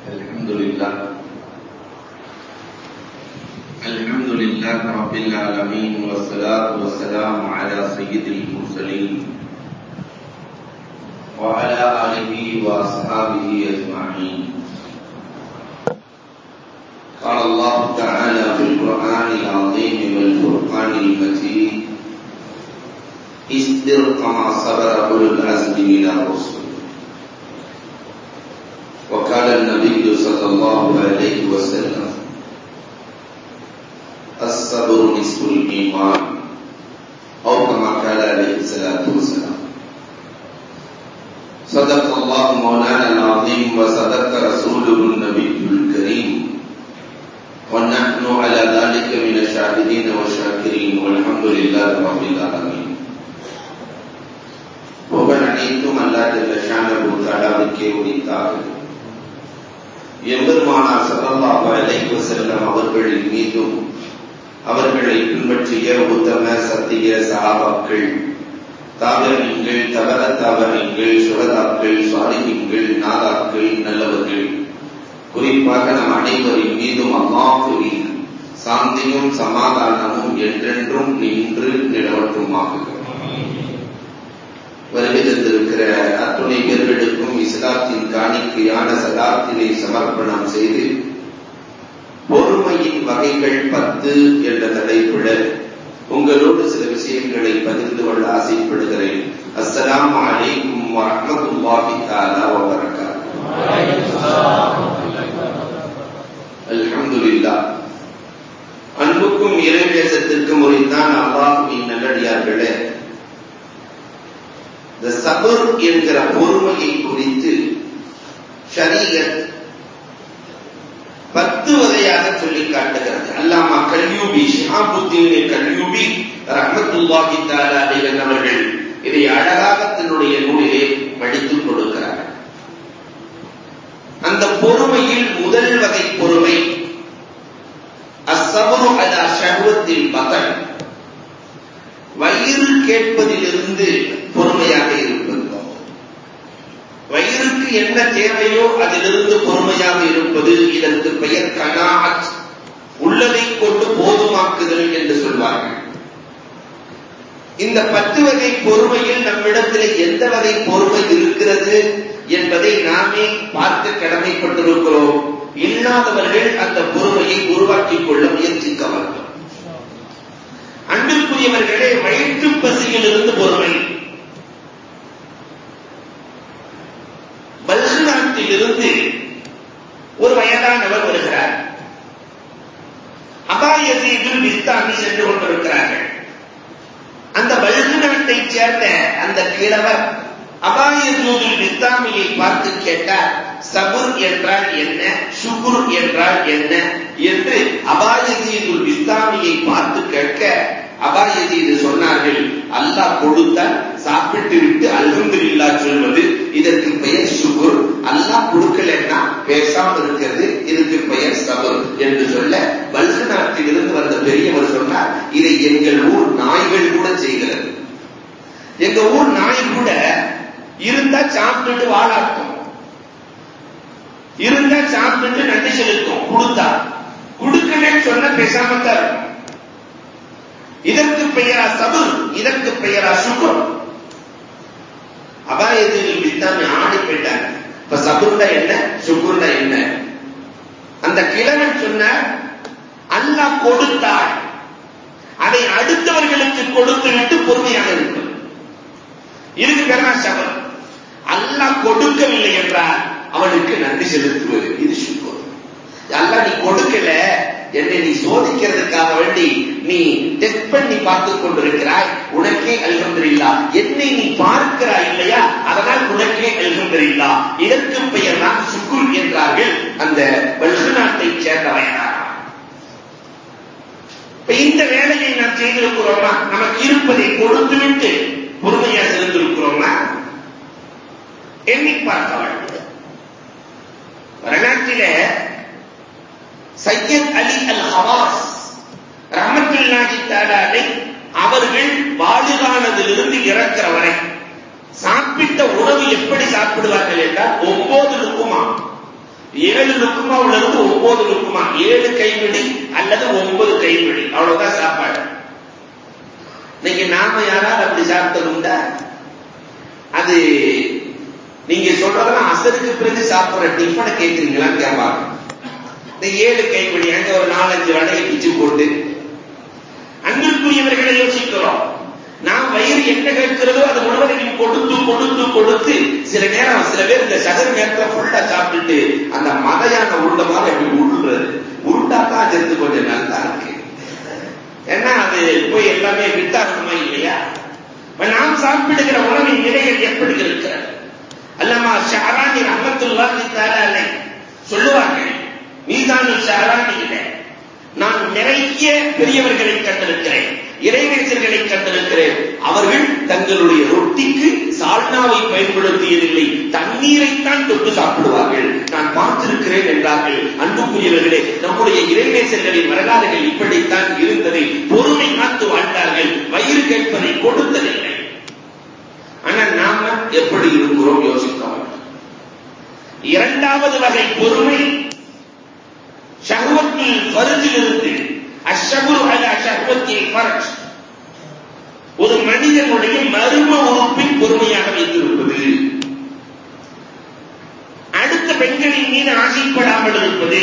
الحمد لله الحمد لله رب العالمين والصلاة والسلام على سيد المرسلين وعلى آله وأصحابه أجمعين قال الله تعالى في القرآن العظيم والفرقان المجيد اصبر كما صبر أولو العزم من الرسل وقال النبي صلى الله عليه وسلم الصبر نصف الإيمان أو كما قال عليه الصلاة والسلام صدق الله مولانا العظيم وصدق رسوله النبي الكريم ونحن على ذلك من الشاهدين والشاكرين والحمد لله رب العالمين புகழ் அனைத்தும் அல்லா ஜல்ல ஷானபு தலாவுக்கே உரித்தார்கள் எம்பெருமானார் சல்லல்லாஹு அலைஹி வஸல்லம் அவர்களின் மீதும் அவர்களை பின்பற்றிய உத்தம சத்திய சஹாபாக்கள் தாவரங்கள் தவற தாவரங்கள் சுகதாக்கள் சுவாரிகள் நாதாக்கள் நல்லவர்கள் குறிப்பாக நம் அனைவரின் மீதும் அல்லாஹுவின் சாந்தியும் சமாதானமும் என்றென்றும் நின்று நிலவட்டுமாக வருகை தந்திருக்கிற அத்துணை பேர்களுக்கும் இஸ்லாத்தின் காணிக்கையான சதாத்தினை சமர்ப்பணம் செய்து பொறுமையின் வகைகள் பத்து என்ற தலைப்பிட உங்களோடு சில விஷயங்களை பகிர்ந்து கொள்ள ஆசைப்படுகிறேன் அஸ்ஸலாம் அலைக்கும் வரஹ்மத்துல்லாஹி தஆலா வ அல்ஹம்துலில்லாஹ் அன்புக்கும் இறைநேசத்திற்கும் உரித்தான் அல்லாஹுவின் நல்லடியார்களே இந்த சபர் என்கிற பொறுமையை குறித்து ஷரீகத் பத்து வகையாக சொல்லி காட்டுகிறது அல்லாமா கல்யூபி ஷிஹாபுத்தீன் கல்யூபி ரஹமத்துல்லாஹி தாலா அவர்கள் இதை அழகாக தன்னுடைய நூலிலே படித்துக் கொடுக்கிறார் அந்த பொறுமையில் முதல் வகை பொறுமை அசபரு அலா ஷஹ்வத்தில் பகல் வயிறு கேட்பதிலிருந்து பொறுமையாக இருப்பது வயிறுக்கு என்ன தேவையோ அதிலிருந்து பொறுமையாக இருப்பது இதற்கு பெயர் கனாத் உள்ளதை கொண்டு போதுமாக்குதல் என்று சொல்வார்கள் இந்த பத்து வகை பொறுமையில் நம்மிடத்தில் எந்த வகை பொறுமை இருக்கிறது என்பதை நாமே பார்க்க கடமைப்பட்டிருக்கிறோம் இல்லாதவர்கள் அந்த பொறுமையை உருவாக்கிக் கொள்ள முயற்சிக்க வேண்டும் அன்பிற்குரியவர்களே வயிற்று பசியில் இருந்து பொறுமை பல்கு நாட்டில் இருந்து ஒரு வயதானவர் வருகிறார் அபாயசீதில் விஸ்தாமி சென்று கொண்டிருக்கிறார்கள் அந்த பல்கு நாட்டைச் சேர்ந்த அந்த கிழவர் அபாயசூதில் விஸ்தாமியை பார்த்து கேட்டார் சபுர் என்றால் என்ன சுகுர் என்றால் என்ன என்று அபாயசீதுல் விஸ்தாமியை பார்த்து கேட்க அபாயசீது சொன்னார்கள் அல்லாஹ் கொடுத்தால் சாப்பிட்டு விட்டு அல்ஹம்துலில்லா சொல்வது இதற்கு பெயர் சுகுர் அல்லாஹ் கொடுக்கலன்னா பேசாம இருக்கிறது இதுக்கு பெயர் சபுர் என்று சொல்ல பல்கு நாட்டில் இருந்து வந்த பெரியவர் சொன்னார் இதை எங்கள் ஊர் நாய்கள் கூட செய்கிறது எங்க ஊர் நாய் கூட இருந்தா சாப்பிட்டுட்டு வாழாட்டும் இருந்தா சாப்பிட்டு நன்றி செலுத்தும் கொடுத்தா கொடுக்கலன்னு சொன்ன பேசாம தான் இருக்கும் இதற்கு பெயரா சபுர் இதற்கு பெயரா சுகம் அபாயத்தில் வித்தாமி ஆடி போயிட்டாங்க இப்ப சபுர்னா என்ன சுகுர்னா என்ன அந்த கிழவன் சொன்ன அல்லாஹ் கொடுத்தாள் அதை அடுத்தவர்களுக்கு கொடுத்து விட்டு பொறுமையாக இருக்கும் இதுக்கு பேர் சபர் அல்லாஹ் கொடுக்கவில்லை என்றால் அவனுக்கு நன்றி செலுத்துவது இது சுக்குர் அல்ல நீ கொடுக்கல என்னை நீ சோதிக்கிறதுக்காக வேண்டி நீ டெஸ்ட் பண்ணி பார்த்துக் கொண்டிருக்கிறாய் உனக்கே அல்ஹம்துலில்லா என்னை நீ பார்க்கிறாய் இல்லையா அதனால் உனக்கே அல்ஹம்துலில்லா இதற்கு பெயர் தான் சுக்குர் என்றார்கள் அந்த பல்கு நாட்டைச் சேர்ந்த வயதார் இப்ப இந்த வேலையை நாம் செய்திருக்கிறோமா நமக்கு இருப்பதை கொடுத்துவிட்டு பொறுமையாக இருந்திருக்கிறோமா எண்ணி பார்க்க வேண்டும் வரலாற்றில சையத் அலி அல் ஹவாஸ் ரஹமத்துல்லாஹி தாலாலை அவர்கள் வாழுகானதிலிருந்து இறக்கிற வரை சாப்பிட்ட உணவு எப்படி சாப்பிடுவார்கள் என்றால் ஒன்பது லுக்குமா ஏழு லுக்குமாவுல இருந்து ஒன்பது லுக்குமா ஏழு கைவிடி அல்லது ஒன்பது கைவிடி அவ்வளவுதான் சாப்பாடு இன்னைக்கு நாம யாராவது அப்படி சாப்பிட்டது உண்டா அது நீங்க சொல்றதெல்லாம் அசருக்கு பிறகு சாப்பிடுற டிஃபனை கேட்குறீங்களான்னு கேட்பாங்க இந்த ஏழு கைப்பிடி அங்க ஒரு நாலஞ்சு வடையை பிச்சு போட்டு அன்பிற்குரியவர்களை யோசிக்கிறோம் நாம் வயிறு என்ன கேட்கிறதோ அது முழுவதையும் கொடுத்து கொடுத்து கொடுத்து சில நேரம் சில பேர் இந்த சகர நேரத்துல ஃபுல்லா சாப்பிட்டுட்டு அந்த மதையான உருண்ட மாதிரி அப்படி உருள்றது உருண்டாத்தான் அது இருந்து கொஞ்சம் நல்லா இருக்கு ஏன்னா அது போய் எல்லாமே வித்தாகணுமா இல்லையா இப்ப நாம் சாப்பிடுகிற உணவின் நிலைகள் எப்படி இருக்கிறது அல்லமா ஷஹரானி ரஹமத்துல்லாஹி தஆலா சொல்லுவார்கள் மீதானு ஷஹரானியில நான் நிறைய பெரியவர்களை கண்டிருக்கிறேன் இறைநேசர்களை கண்டிருக்கிறேன் அவர்கள் தங்களுடைய ரொட்டிக்கு சால்னாவை பயன்படுத்தியதில்லை தண்ணீரைத்தான் தொட்டு சாப்பிடுவார்கள் நான் பார்த்திருக்கிறேன் என்றார்கள் அன்புக்குரியவர்களே நம்முடைய இறைநேசர்களின் வரலாறுகள் இப்படித்தான் இருந்ததை பொறுமை காத்து வாழ்ந்தார்கள் வயிறு கேட்பதை கொடுத்ததில்லை ஆனா நாம எப்படி இருக்கிறோம் யோசித்தோம் இரண்டாவது வகை பொறுமை ஷஹ்வத்தில் ஃபர்ஜிலிருந்து அஷ்ஷபுரு அல ஷஹ்வத்தில் ஃபர்ஜ் ஒரு மனிதனுடைய மர்ம உறுப்பை பொறுமையாக வைத்திருப்பது அடுத்த பெண்களின் மீது ஆசைப்படாமல் இருப்பது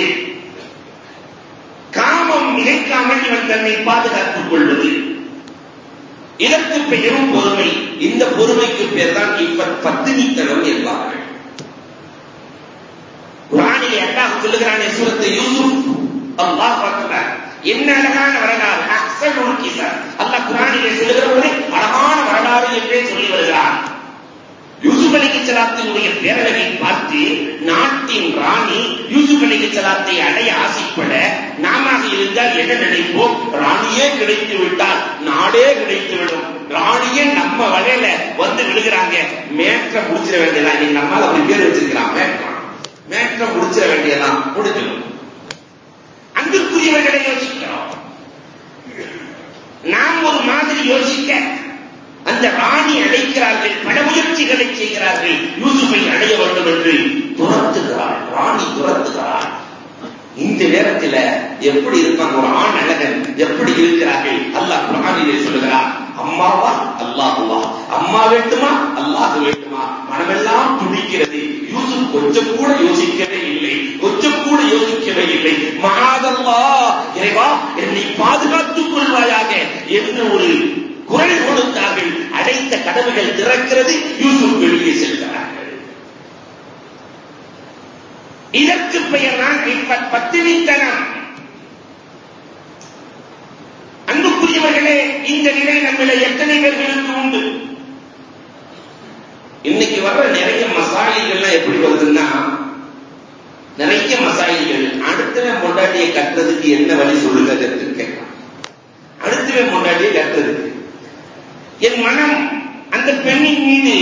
காமம் நினைக்காமல் இவன் தன்னை பாதுகாத்துக் கொள்வது இதற்கு பெயரும் பொறுமை இந்த பொறுமைக்கு பேர் தான் இப்ப பத்தினித்தனம் என்பார்கள் குரானிலே அல்லாஹ் சொல்லுகிறானே சூரத்தை யூசுப் அல்லாஹ் அக்பர் என்ன அழகான வரலாறு அக்ஸலுல் கிசர் அல்லாஹ் குரானிலே சொல்லுகிற போதே அழகான வரலாறு என்றே சொல்லி வருகிறார் யூசுப் அலி சலாத்தினுடைய பேரழகை பார்த்து நாட்டின் ராணி யூசுப் அலி சலாத்தை அடைய ஆசைப்பட நாம இருந்தால் என்ன நினைப்போம் ராணியே கிடைத்து விட்டால் நாடே கிடைத்து விடும் ராணியே நம்ம வலையில வந்து விழுகிறாங்க மேற்ற முடிச்சிட வேண்டியதான் நீங்க நம்மால அப்படி பேர் வச்சிருக்கிறான் மேற்றம் மேற்ற முடிச்சிட வேண்டியதான் முடிச்சிடும் அன்பிற்குரியவர்களை யோசிக்கிறோம் நாம் ஒரு மாதிரி யோசிக்க அந்த ராணி அழைக்கிறார்கள் பல முயற்சிகளை செய்கிறார்கள் யூசுஃபை அடைய வேண்டும் என்று துரத்துகிறாள் ராணி துரத்துகிறாள் இந்த நேரத்தில் எப்படி இருப்பாங்க ஒரு ஆண் அழகன் எப்படி இருக்கிறார்கள் அல்லாஹ் குரானிலே சொல்லுகிறார் அம்மாவா அல்லாஹுவா அம்மா வேண்டுமா அல்லாஹ் வேண்டுமா மனமெல்லாம் துடிக்கிறது யூசுப் கொஞ்சம் கூட யோசிக்கவே இல்லை கொஞ்சம் கூட யோசிக்கவே இல்லை மகாதல்லா இறைவா என்னை பாதுகாத்துக் கொள்வாயாக என்று ஒரு குரல் கொடுத்தார்கள் அடைத்த கதவுகள் திறக்கிறது யூசுப் வெளியே செல்கிறார்கள் இதற்கு பெயர் தான் பத்தினித்தனம் அன்புக்குரியவர்களே இந்த நிலை நம்மள எத்தனை பேர்களுக்கு உண்டு இன்னைக்கு வர்ற நிறைய மசாயிகள்லாம் எப்படி வருதுன்னா நிறைய மசாயிகள் அடுத்தவன் பொண்டாட்டியை கட்டுறதுக்கு என்ன வழி சொல்லுங்க கேட்கலாம் அடுத்தவன் பொண்டாட்டியை கட்டுறதுக்கு என் மனம் அந்த பெண்ணின் மீது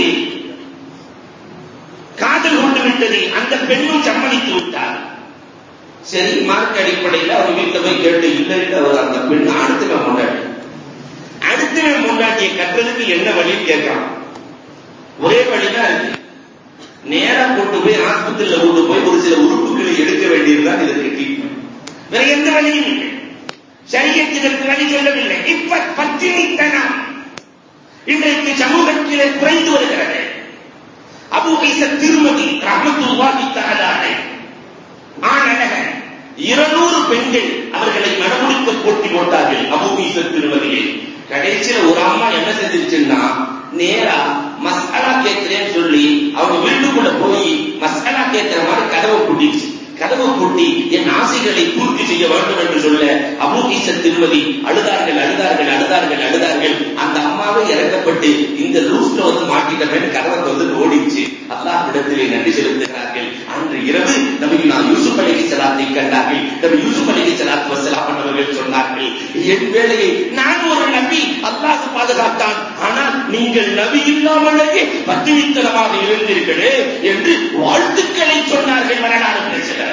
காதல் கொண்டு விட்டது அந்த பெண்ணும் சம்மதித்து விட்டார் சரி மார்க் அடிப்படையில் அவர் வீட்டில் போய் கேட்டு இல்லை அவர் அந்த பெண் அடுத்தவன் முன்னாடி அடுத்தவன் முன்னாடியை கட்டுறதுக்கு என்ன வழின்னு கேட்கலாம் ஒரே வழிதான் இருக்கு நேரா கொண்டு போய் ஆஸ்பத்திரியில கொண்டு போய் ஒரு சில உறுப்புகளை எடுக்க வேண்டியதுதான் இதற்கு ட்ரீட்மெண்ட் வேற எந்த வழியும் இல்லை சரியத்திற்கு வழி சொல்லவில்லை இப்ப பத்தினித்தனம் இன்றைக்கு சமூகத்திலே குறைந்து வருகிறது அபு ஐச திருமதி ரஹமத்துல்லாஹி தஆலாவை ஆணழகன் இருநூறு பெண்கள் அவர்களை மனமுடிக்க போட்டி போட்டார்கள் அபு ஐச திருமதியை கடைசியில ஒரு அம்மா என்ன செஞ்சிருச்சுன்னா நேரா மசாலா கேட்கிறேன்னு சொல்லி அவங்க வீட்டுக்குள்ள போய் மசாலா கேட்கிற மாதிரி கதவை பூட்டிச்சு கதவு பூட்டி என் ஆசைகளை பூர்த்தி செய்ய வேண்டும் என்று சொல்ல அபூகீச திருமதி அழுதார்கள் அழுதார்கள் அழுதார்கள் அழுதார்கள் அந்த அம்மாவை இறக்கப்பட்டு இந்த லூஸ்ல வந்து மாட்டிட்டவன் கதவை வந்து ஓடிச்சு அல்லாஹ் இடத்திலே நன்றி செலுத்துகிறார்கள் அன்று இரவு நபி நான் யூசுப் அலிகி சலாத்தை கண்டார்கள் நபி யூசுப் அலிகி சலாத்து வசலாம் அவர்கள் சொன்னார்கள் என் வேலையை நான் ஒரு நபி அல்லாஹ் பாதுகாத்தான் ஆனால் நீங்கள் நபி இல்லாமலேயே பத்திரித்தனமாக இருந்தீர்களே என்று வாழ்த்துக்களை சொன்னார்கள் வரலாறு பேசுகிறார்கள்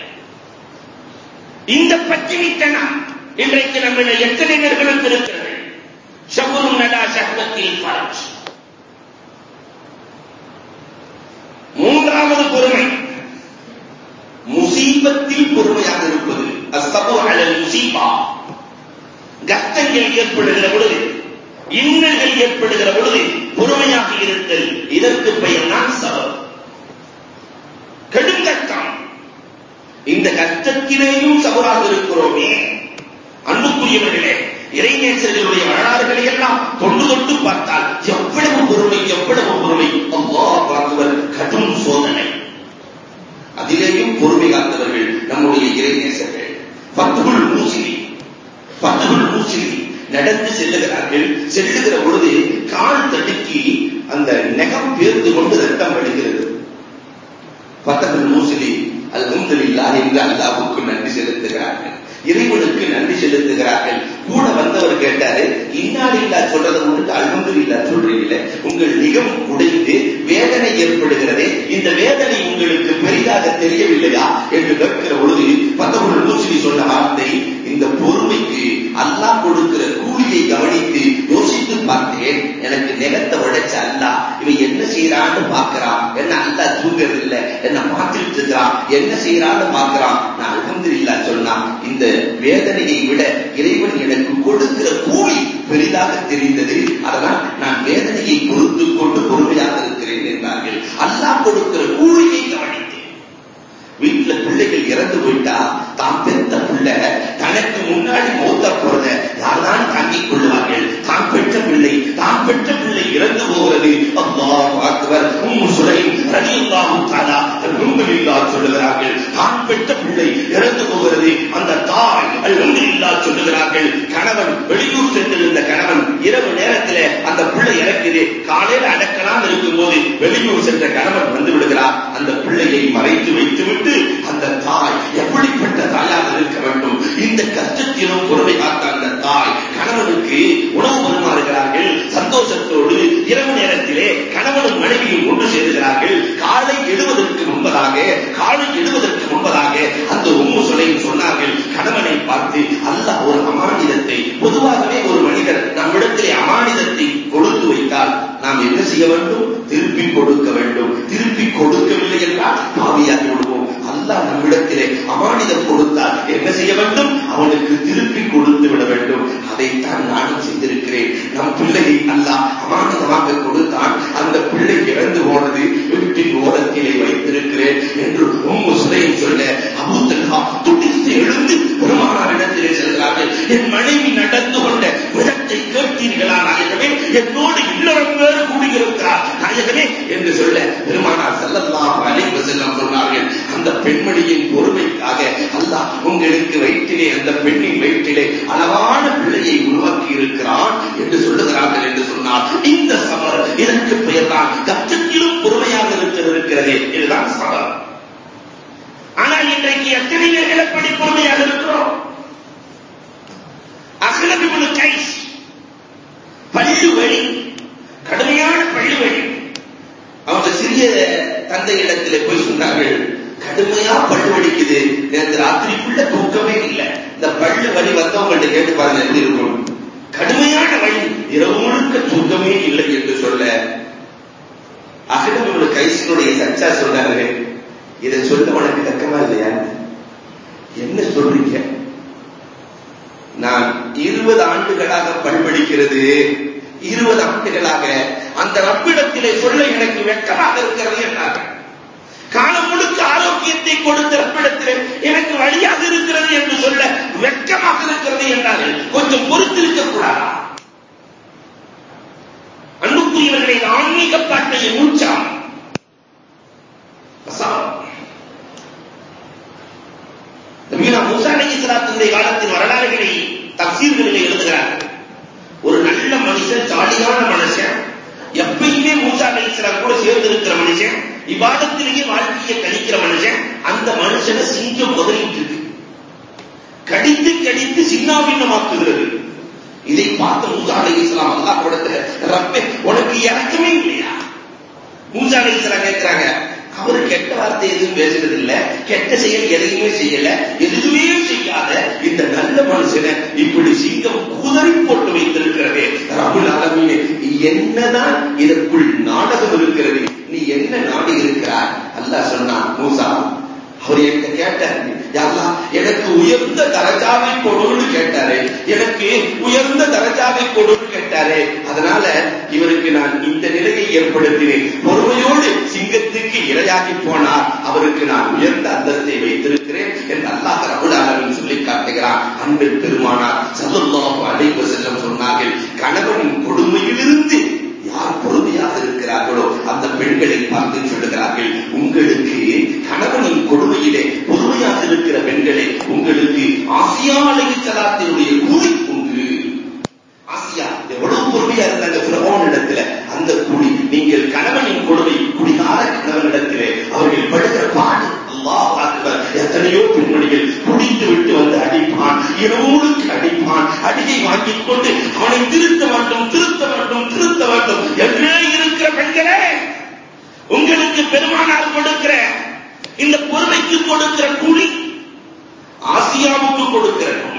இந்த பத்திரித்தனம் இன்றைக்கு நம்மள எத்தனை பேர்களுக்கு இருக்கிறது ஷபுரு நடா சஹபத்தில் ஃபரஜ் மூன்றாவது பொறுமை முசீபத்தில் பொறுமையாக இருப்பது அஸ்ஸபு அலல் முசீபா கஷ்டங்கள் ஏற்படுகிற பொழுது இன்னல்கள் ஏற்படுகிற பொழுது பொறுமையாக இருத்தல் இதற்கு பெயர் தான் சபர் கடுங்கட்டம் இந்த கஷ்டத்திலேயும் சபராக இருக்கிறோமே அன்புக்குரியவர்களே இறைநேசர்களுடைய வரலாறுகளை எல்லாம் தொண்டு தொட்டு பார்த்தால் எவ்வளவு பொறுமை எவ்வளவு பொறுமை அல்லாஹ் அக்பர் கடும் சோதனை அதிலேயும் பொறுமை காத்தவர்கள் நம்முடைய இறைநேசர்கள் பத்துகுள் மூசிலி பத்துகுள் மூசிலி நடந்து செல்லுகிறார்கள் செல்லுகிற பொழுது கால் தடுக்கி அந்த நெகம் பேர்ந்து கொண்டு ரத்தம் வடிகிறது பத்தகுள் மூசிலி அல்ஹம்துலில்லாஹ் என்று அல்லாஹ்வுக்கு நன்றி செலுத்துகிறார்கள் இறைவனுக்கு நன்றி செலுத்துகிறார்கள் கூட வந்தவர் கேட்டாரு இன்னாலில்லா சொல்றதை உங்களுக்கு அல்ஹம்துலில்லா சொல்றீங்களே உங்கள் நிகம் உடைந்து வேதனை ஏற்படுகிறதே இந்த வேதனை உங்களுக்கு பெரிதாக தெரியவில்லையா என்று கேட்கிற பொழுது பத்தொன்பது மூசிலி சொன்ன வார்த்தை இந்த பொறுமைக்கு அல்லாஹ் கொடுக்கிற கூலியை கவனித்து யோசித்து பார்த்தேன் எனக்கு நிலத்தை உடைச்ச அல்லா இவன் என்ன செய்யறான்னு பார்க்கிறான் என்ன அல்லா தூங்குறது இல்ல என்ன பார்த்துட்டு இருக்கிறான் என்ன செய்யறான்னு பார்க்கிறான் நான் அல்ஹம்துலில்லா சொன்னா இந்த வேதனையை விட இறைவன் எனக்கு கொடுக்கிற கூலி பெரிதாக தெரிந்தது அதனால் நான் வேதனையை பொறுத்து கொண்டு பொறுமையாக இருக்கிறேன் என்றார்கள் அல்லாஹ் கொடுக்கிற கூலியை கவனித்தேன் வீட்டுல பிள்ளைகள் இறந்து போயிட்டா தான் பெத்த பிள்ளை தனக்கு முன்னாடி மௌத்த போறத யார்தான் தாங்கிக் கொள்வார்கள் தான் பெற்ற பிள்ளை தான் பெற்ற பிள்ளை இறந்து போகிறது அல்லாஹ் அக்பர் உம்மு சுலைம் ரலியல்லாஹு தஆலா அல்ஹம்துலில்லாஹ் சொல்லுகிறார்கள் தான் பெற்ற பிள்ளை இறந்து போகிறது அந்த தாய் அல்ஹம்துலில்லாஹ் சொல்லுகிறார்கள் கணவன் வெளியூர் சென்றிருந்த கணவன் இரவு நேரத்திலே அந்த பிள்ளை இறக்குது காலையில அடக்கலாம் இருக்கும்போது வெளியூர் சென்ற கணவன் வந்து விடுகிறார் அந்த பிள்ளையை மறைத்து வைத்துவிட்டு அந்த தாய் எப்படிப்பட்ட தாயாக இருக்க வேண்டும் இந்த கஷ்டத்திலும் பொறுமை காத்த அந்த தாய் கணவனுக்கு உணவு பரிமாறுகிறார்கள் சந்தோஷத்தோடு இரவு நேரத்திலே கணவனும் மனைவியும் ஒன்று சேருகிறார்கள் காலை எழுவதற்கு முன்பதாக காலை எழுவதற்கு முன்பதாக அந்த உம்மு சொலையும் சொன்னார்கள் கணவனை பார்த்து அல்லாஹ் ஒரு அமானிதத்தை பொதுவாகவே ஒரு மனிதர் நம்மிடத்திலே அமானிதத்தை கொடுத்து வைத்தால் நாம் என்ன செய்ய வேண்டும் திருப்பி கொடுக்க வேண்டும் திருப்பி கொடுக்கவில்லை என்றால் பாவியாகி விடுவோம் அல்லாஹ் நம்மிடத்திலே அமானிதம் கொடுத்தால் என்ன செய்ய வேண்டும் அவனுக்கு திருப்பி கொடுத்து விட வேண்டும் அதைத்தான் நானும் செய்திருக்கிறேன் நம் பிள்ளையை அல்லாஹ் அமானிதமாக கொடுத்தான் அந்த பிள்ளை இறந்து போனது வீட்டின் ஓரத்திலே வைத்திருக்கிறேன் என்று உம்மு சுலையும் சொல்ல அபூத்தல்ஹா துடித்து எழுந்து பெருமானாரிடத்திலே செல்கிறார்கள் என் மனைவி நடந்து கொண்ட விதத்தை கேட்டீர்களா நாயகமே என்னோடு இல்லறம் வேறு கூடியிருக்கிறார் நாயகமே என்று சொல்ல பெருமானார் செல்லல்லாம் அழைப்பு செல்லம் சொன்னார்கள் அந்த பெண்மணியின் பொறுமைக்காக அல்லாஹ் உங்களுக்கு வயிற்றிலே அந்த பெண்ணின் வயிற்றிலே அளவான பிள்ளையை உருவாக்கி இருக்கிறான் என்று சொல்லுகிறார்கள் என்று சொன்னார் இந்த சமர் இதற்கு பெயர்தான் கஷ்டத்திலும் பொறுமையாக இருக்கிறது இதுதான் சமர் ஆனால் இன்றைக்கு எத்தனை பேர்கள் எப்படி பொறுமையாக இருக்கிறோம் அகலபிபுல் கைஸ் பள்ளு வழி கடுமையான பள்ளு வழி அவங்க சிறிய தந்தை இடத்திலே போய் சொன்னார்கள் கடுமையா பல்லு வலிக்குது நேற்று ராத்திரிக்குள்ள தூக்கமே இல்லை இந்த பல்லு வலி வந்தவங்கள்ட்ட கேட்டு பாருங்க எப்படி இருக்கும் கடுமையான வழி இரவு முழுக்க தூக்கமே இல்லை என்று சொல்ல அகிலமுடைய கைசினுடைய சச்சா சொன்னார்கள் இதை சொல்ல உனக்கு தக்கமா இல்லையா என்ன சொல்றீங்க நான் இருபது ஆண்டுகளாக பல்வடிக்கிறது இருபது ஆண்டுகளாக அந்த ரப்பிடத்திலே சொல்ல எனக்கு வெட்கமாக இருக்கிறது என்றார்கள் காலம் முழுக்க ஆரோக்கியத்தை கொடுத்த ரப்பிடத்திலே எனக்கு வழியாக இருக்கிறது என்று சொல்ல வெட்கமாக இருக்கிறது என்றார்கள் கொஞ்சம் பொறுத்திருக்க கூடாதா அன்புக்குரியவர்களை ஆன்மீக பாட்டையை மூச்சாம் நபீனா மூசா அலைஹிஸ்ஸலாத்துடைய காலத்தின் வரலாறுகளை தப்சீர்களிலே எழுதுகிறார்கள் ஒரு நல்ல மனுஷன் ஜாலியான மனுஷன் எப்பயுமே மூசா அலைஹிஸ்ஸலாம் கூட சேர்ந்து இருக்கிற மனுஷன் இபாதத்திலேயே வாழ்க்கையை கழிக்கிற மனுஷன் அந்த மனுஷனை சிங்கம் முதலிட்டு இருக்கு கடித்து கடித்து சின்னாபின்னமாக்குகிறது இதை பார்த்த மூசா அலைஹிஸ்ஸலாம் அல்லாஹ் கொடுத்த ரப்பே உனக்கு இறக்கமே இல்லையா மூசா அலைஹிஸ்ஸலாம் கேட்கிறாங்க அவர் கெட்ட வார்த்தை எதுவும் பேசுறது இல்ல கெட்ட செயல் எதையுமே செய்யல எதுவுமே செய்யாத இந்த நல்ல மனுஷனை இப்படி சிங்கம் குதறி போட்டு வைத்திருக்கிறதே ரகுல் ஆலமீனே என்னதான் இதற்குள் நாடகம் இருக்கிறது நீ என்ன நாடி இருக்கிறார் அல்லாஹ் சொன்னான் மூசா அவர் என்கிட்ட கேட்டார் யாரா எனக்கு உயர்ந்த தரஜாவை கொடுன்னு கேட்டாரு எனக்கு உயர்ந்த தரஜாவை கொடுன்னு கேட்டாரு அதனால இவருக்கு நான் இந்த நிலையை ஏற்படுத்தினேன் பொறுமையோடு சிங்கத்துக்கு இரையாகி போனார் அவருக்கு நான் உயர்ந்த அந்தஸ்தை வைத்திருக்கிறேன் என்று அல்லாஹ் ரபுல் ஆலமின் சொல்லி காட்டுகிறார் அன்பில் பெருமானார் சல்லுல்லாஹு அலைஹி வஸல்லம் சொன்னார்கள் கணவனின் கொடுமையிலிருந்து யார் பொறுமையாக இருக்கிறார்களோ அந்த பெண்களை பார்த்து சொல்லுகிறார்கள் உங்களுக்கு கணவனின் கொடுமையிலே பொறுமையாக இருக்கிற பெண்களே உங்களுக்கு ஆசியா அலைஹிஸ்ஸலாத்தினுடைய கூலி உண்டு ஆசியா எவ்வளவு பொறுமையா இருந்தாங்க பிரபோன் இடத்துல அந்த கூலி நீங்கள் கணவனின் கொடுமை குடிகார கணவனிடத்திலே அவர்கள் படுகிற பாடு அல்லாஹ் அக்பர் எத்தனையோ பெண்மணிகள் குடித்து விட்டு வந்து அடிப்பான் இரவோடுக்கு அடிப்பான் அடியை வாங்கிக் கொண்டு அவனை திருத்த வேண்டும் திருத்த வேண்டும் திருத்த வேண்டும் என்றே இருக்கிற பெண்களே உங்களுக்கு பெருமானார் கொடுக்கிற இந்த பொறுமைக்கு கொடுக்கிற கூலி ஆசியாவுக்கு கொடுக்கிற கூலி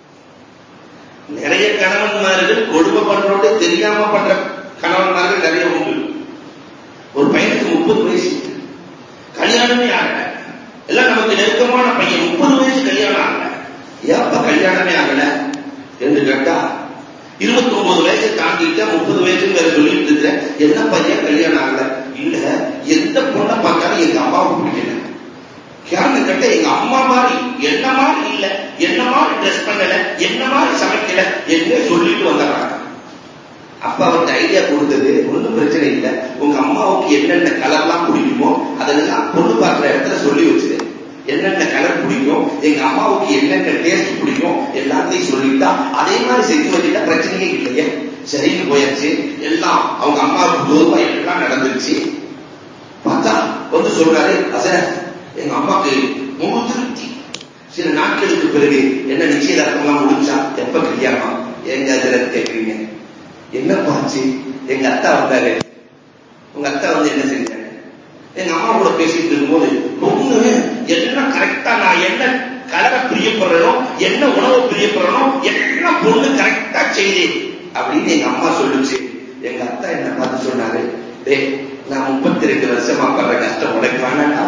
நிறைய கணவன்மார்கள் கொடுமை பண்றோட தெரியாம பண்ற கணவன்மார்கள் நிறைய உண்டு ஒரு பையனுக்கு முப்பது வயசு கல்யாணமே ஆகல எல்லாம் நமக்கு நெருக்கமான பையன் முப்பது வயசு கல்யாணம் ஆகல ஏப்ப கல்யாணமே ஆகல என்று கேட்டா இருபத்தி ஒன்பது வயசை தாண்டிட்ட முப்பது வயசுங்கிற சொல்லிட்டு இருக்கிற என்ன பையன் கல்யாணம் ஆகல இல்ல எந்த பொண்ணை பார்த்தாலும் எங்க அம்மாவுக்கு பிடிக்கல காரணம் கேட்ட எங்க அம்மா மாதிரி என்ன மாதிரி இல்ல என்ன மாதிரி ட்ரெஸ் பண்ணல என்ன மாதிரி சமைக்கல என்ன சொல்லிட்டு வந்துடுறாங்க அப்ப அவருக்கு ஐடியா கொடுத்தது ஒன்றும் பிரச்சனை இல்லை உங்க அம்மாவுக்கு என்னென்ன கலர்லாம் பிடிக்குமோ அதெல்லாம் பொண்ணு பார்க்குற இடத்துல சொல்லி வச்சுது என்னென்ன கலர் பிடிக்கும் எங்க அம்மாவுக்கு என்னென்ன டேஸ்ட் பிடிக்கும் எல்லாத்தையும் சொல்லிட்டா அதே மாதிரி செஞ்சு வச்சுட்டா பிரச்சனையே இல்லையே சரின்னு போயாச்சு எல்லாம் அவங்க அம்மாவுக்கு பொதுவா எல்லாம் நடந்துருச்சு பார்த்தா வந்து சொல்றாரு அசர் எங்க அம்மாக்கு முழு திருப்தி சில நாட்களுக்கு பிறகு என்ன நிச்சயதார்த்தம்லாம் முடிஞ்சா எப்ப கல்யாணம் எங்க அதுல கேட்குறீங்க என்ன பாச்சு எங்க அத்தா வந்தாரு உங்க அத்தா வந்து என்ன செஞ்சாங்க எங்க அம்மா கூட பேசிட்டு இருக்கும்போது பொண்ணு எல்லாம் கரெக்டா நான் என்ன கலரை பிரியப்படுறனோ என்ன உணவு பிரியப்படுறனோ எல்லாம் பொண்ணு கரெக்டா செய்தேன் அப்படின்னு எங்க அம்மா சொல்லுச்சு எங்க அத்தா என்ன பார்த்து சொன்னாரு டேய் நான் முப்பத்தி ரெண்டு வருஷமா படுற கஷ்டம் உனக்கு வேணாண்டா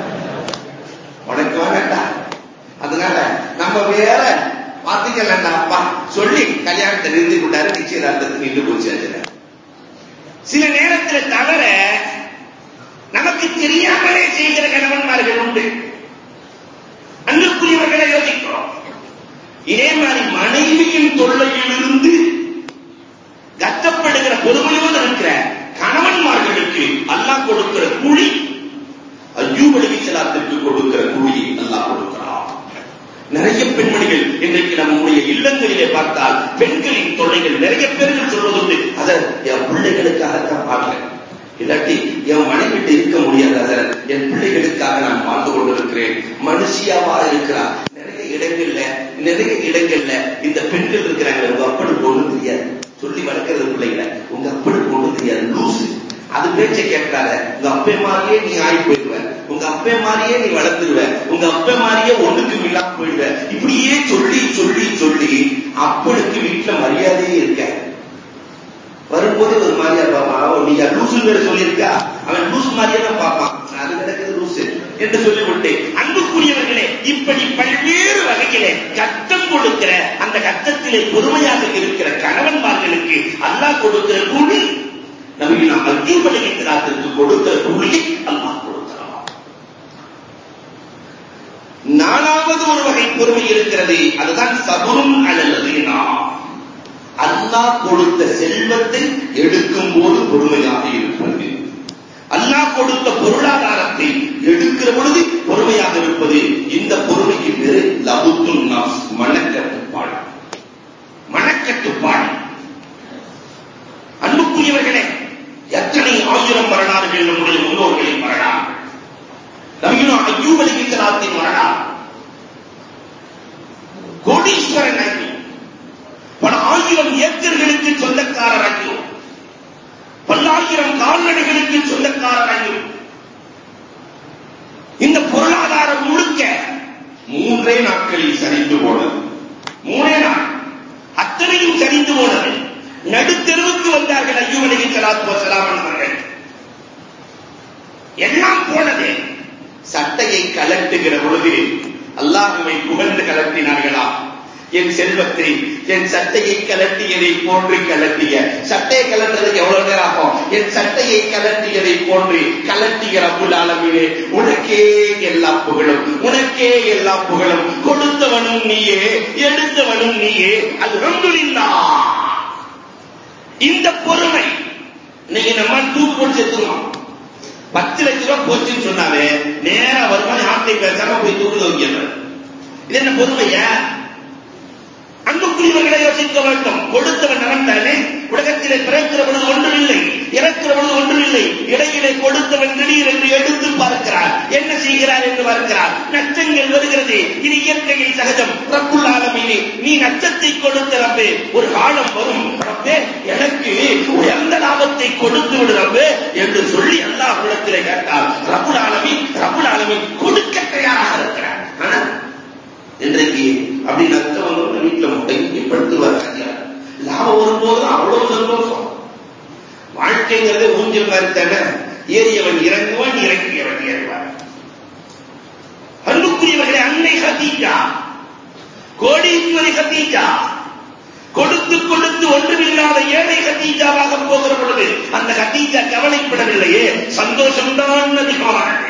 உனக்கு வேணாண்டா அதனால நம்ம வேற பாத்துக்கலண்டா அப்பா சொல்லி கல்யாணத்தை நிறுத்தி விட்டாரு நிச்சயதார்த்தத்துக்கு நின்று போச்சு அதுல சில நேரத்தில் தவிர நமக்கு தெரியாமலே செய்கிற கணவன்மார்கள் உண்டு அன்புக்குரியவர்களை யோசிக்கிறோம் இதே மாதிரி மனைவியின் தொல்லையிலிருந்து கஷ்டப்படுகிற பொறுமையோடு இருக்கிற கணவன்மார்களுக்கு அல்லாஹ் கொடுக்கிற கூலி அய்யூப் அலிசலாத்திற்கு கொடுக்கிற கூலியை அல்லாஹ் கொடுக்கிறான் நிறைய பெண்மணிகள் இன்றைக்கு நம்முடைய இல்லங்களிலே பார்த்தால் பெண்களின் தொல்லைகள் நிறைய பேர்கள் சொல்வதுண்டு அத என் பிள்ளைகளுக்காகத்தான் பார்க்கிறேன் இல்லாட்டி என் மனைவிட்டு இருக்க முடியாது அதன் என் பிள்ளைகளுக்காக நான் வாழ்ந்து கொண்டிருக்கிறேன் மனுஷியாவா இருக்கிறார் நிறைய இடங்கள்ல நிறைய இடங்கள்ல இந்த பெண்கள் இருக்கிறாங்க உங்க அப்பனுக்கு ஒண்ணும் தெரியாது சொல்லி வளர்க்கறது பிள்ளைகளை உங்க அப்பனுக்கு ஒண்ணும் தெரியாது லூசு அது பேச்சை கேட்காத உங்க அப்பே மாதிரியே நீ ஆகி போயிடுவ உங்க அப்பே மாதிரியே நீ வளர்த்துருவ உங்க அப்பே மாதிரியே ஒண்ணுக்கு இல்லாம போயிடுவ இப்படியே சொல்லி சொல்லி சொல்லி அப்பனுக்கு வீட்டுல மரியாதையே இருக்க வரும்போது ஒரு மாதிரியா பார்ப்பான் நீங்க லூசுங்கிற சொல்லியிருக்கா அவன் லூஸ் மாதிரியே தான் பார்ப்பான் அது நடக்குது லூசு என்று சொல்லிவிட்டு அன்புக்குரியவர்களே இப்படி பல்வேறு வகையிலே கத்தம் கொடுக்கிற அந்த கத்தத்திலே பொறுமையாக இருக்கிற கணவன்மார்களுக்கு அல்லாஹ் கொடுக்கிற கூலி நபிகள் நாம் அத்தியப்படுகின்றாத்திற்கு கொடுக்கிற கூலியை அல்லாஹ் கொடுக்கிறான் நாலாவது ஒரு வகை பொறுமை இருக்கிறது அதுதான் சபுரும் அல்லது நாம் அல்லாஹ் கொடுத்த செல்வத்தை எடுக்கும் போது பொறுமையாக இருப்பது அல்லாஹ் கொடுத்த பொருளாதாரத்தை எடுக்கிற பொழுது பொறுமையாக இருப்பது இந்த பொறுமைக்கு பேரு லபுத்து நப்ஸ் மனக்கட்டுப்பாடு மனக்கட்டுப்பாடு அன்புக்குரியவர்களே எத்தனை ஆயிரம் வரலாறுகள் நம்முடைய முன்னோர்களின் வரலாறு நவீன அய்யூப் அலிகலாத்தின் வரலாறு கோடீஸ்வரன் ஆகி பல ஆயிரம் ஏக்கர்களுக்கு சொந்தக்காரராகிறோம் பல்லாயிரம் கால்நடைகளுக்கு சொந்தக்காரராகிறோம் இந்த பொருளாதாரம் முழுக்க மூன்றே நாட்களில் சரிந்து போனது மூணே நாள் அத்தனையும் சரிந்து போனது நடுத்தெருவுக்கு வந்தார்கள் ஐயூப் அலி சலாத்து வசலாம் அவர்கள் எல்லாம் போனது சட்டையை கலட்டுகிற பொழுது அல்லாஹுவை புகழ்ந்து கலட்டினார்களா என் செல்வத்தை என் சட்டையை கலட்டியதை போன்று கலட்டிய சட்டையை கலட்டுறதுக்கு எவ்வளவு நேரம் ஆகும் என் சட்டையை கலட்டியதை போன்று கலட்டிய ரப்புல் ஆலமீனே உனக்கே எல்லா புகழும் உனக்கே எல்லா புகழும் கொடுத்தவனும் நீயே எடுத்தவனும் நீயே அல்ஹம்துலில்லாஹ் இந்த பொறுமை இன்னைக்கு நம்ம தூக்கு போட்டு செத்துருவோம் பத்து லட்ச ரூபாய் போச்சுன்னு சொன்னாவே நேரா வருமா யார்கிட்ட பேசாம போய் தூக்கு வைக்கிறது இது என்ன பொறுமையா அன்புக்குரியவர்களை யோசிக்க வேண்டும் கொடுத்தவன் நடந்தானே உலகத்திலே பிறக்கிற பொழுது ஒன்றுமில்லை இறக்கிற பொழுது ஒன்றுமில்லை இடையிலே கொடுத்தவன் திடீர் என்று எடுத்து பார்க்கிறார் என்ன செய்கிறார் என்று பார்க்கிறார் நஷ்டங்கள் வருகிறது இது இயற்கையில் சகஜம் ரப்புல் ஆலமீனே நீ நஷ்டத்தை கொடுத்த ரப்பே ஒரு காலம் வரும் ரப்பே எனக்கு உயர்ந்த லாபத்தை கொடுத்து விடு ரப்பே என்று சொல்லி அல்லாஹ் உள்ளத்திலே கேட்டார் ரப்புல் ஆலமீன் ரப்புல் ஆலமீன் கொடுக்க தயாராக இருக்கிறார் ஆனா இன்றைக்கு அப்படி நஷ்டம் வந்து வீட்டுல முட்டைக்கு படுத்துவார் லாபம் வரும்போது அவ்வளவு சந்தோஷம் வாழ்க்கைங்கிறதே ஊஞ்சல் மாதிரி தானே ஏறியவன் இறங்குவான் இறங்கியவன் ஏறுவான் அன்புக்குரியவர்களே அன்னை ஹதீஜா கோடீஸ்வரி ஹதீஜா கொடுத்து கொடுத்து ஒன்றுமில்லாத ஏழை ஹதீஜாவாக போகிற பொழுது அந்த ஹதீஜா கவலைப்படவில்லையே சந்தோஷம்தான் அதிகமானது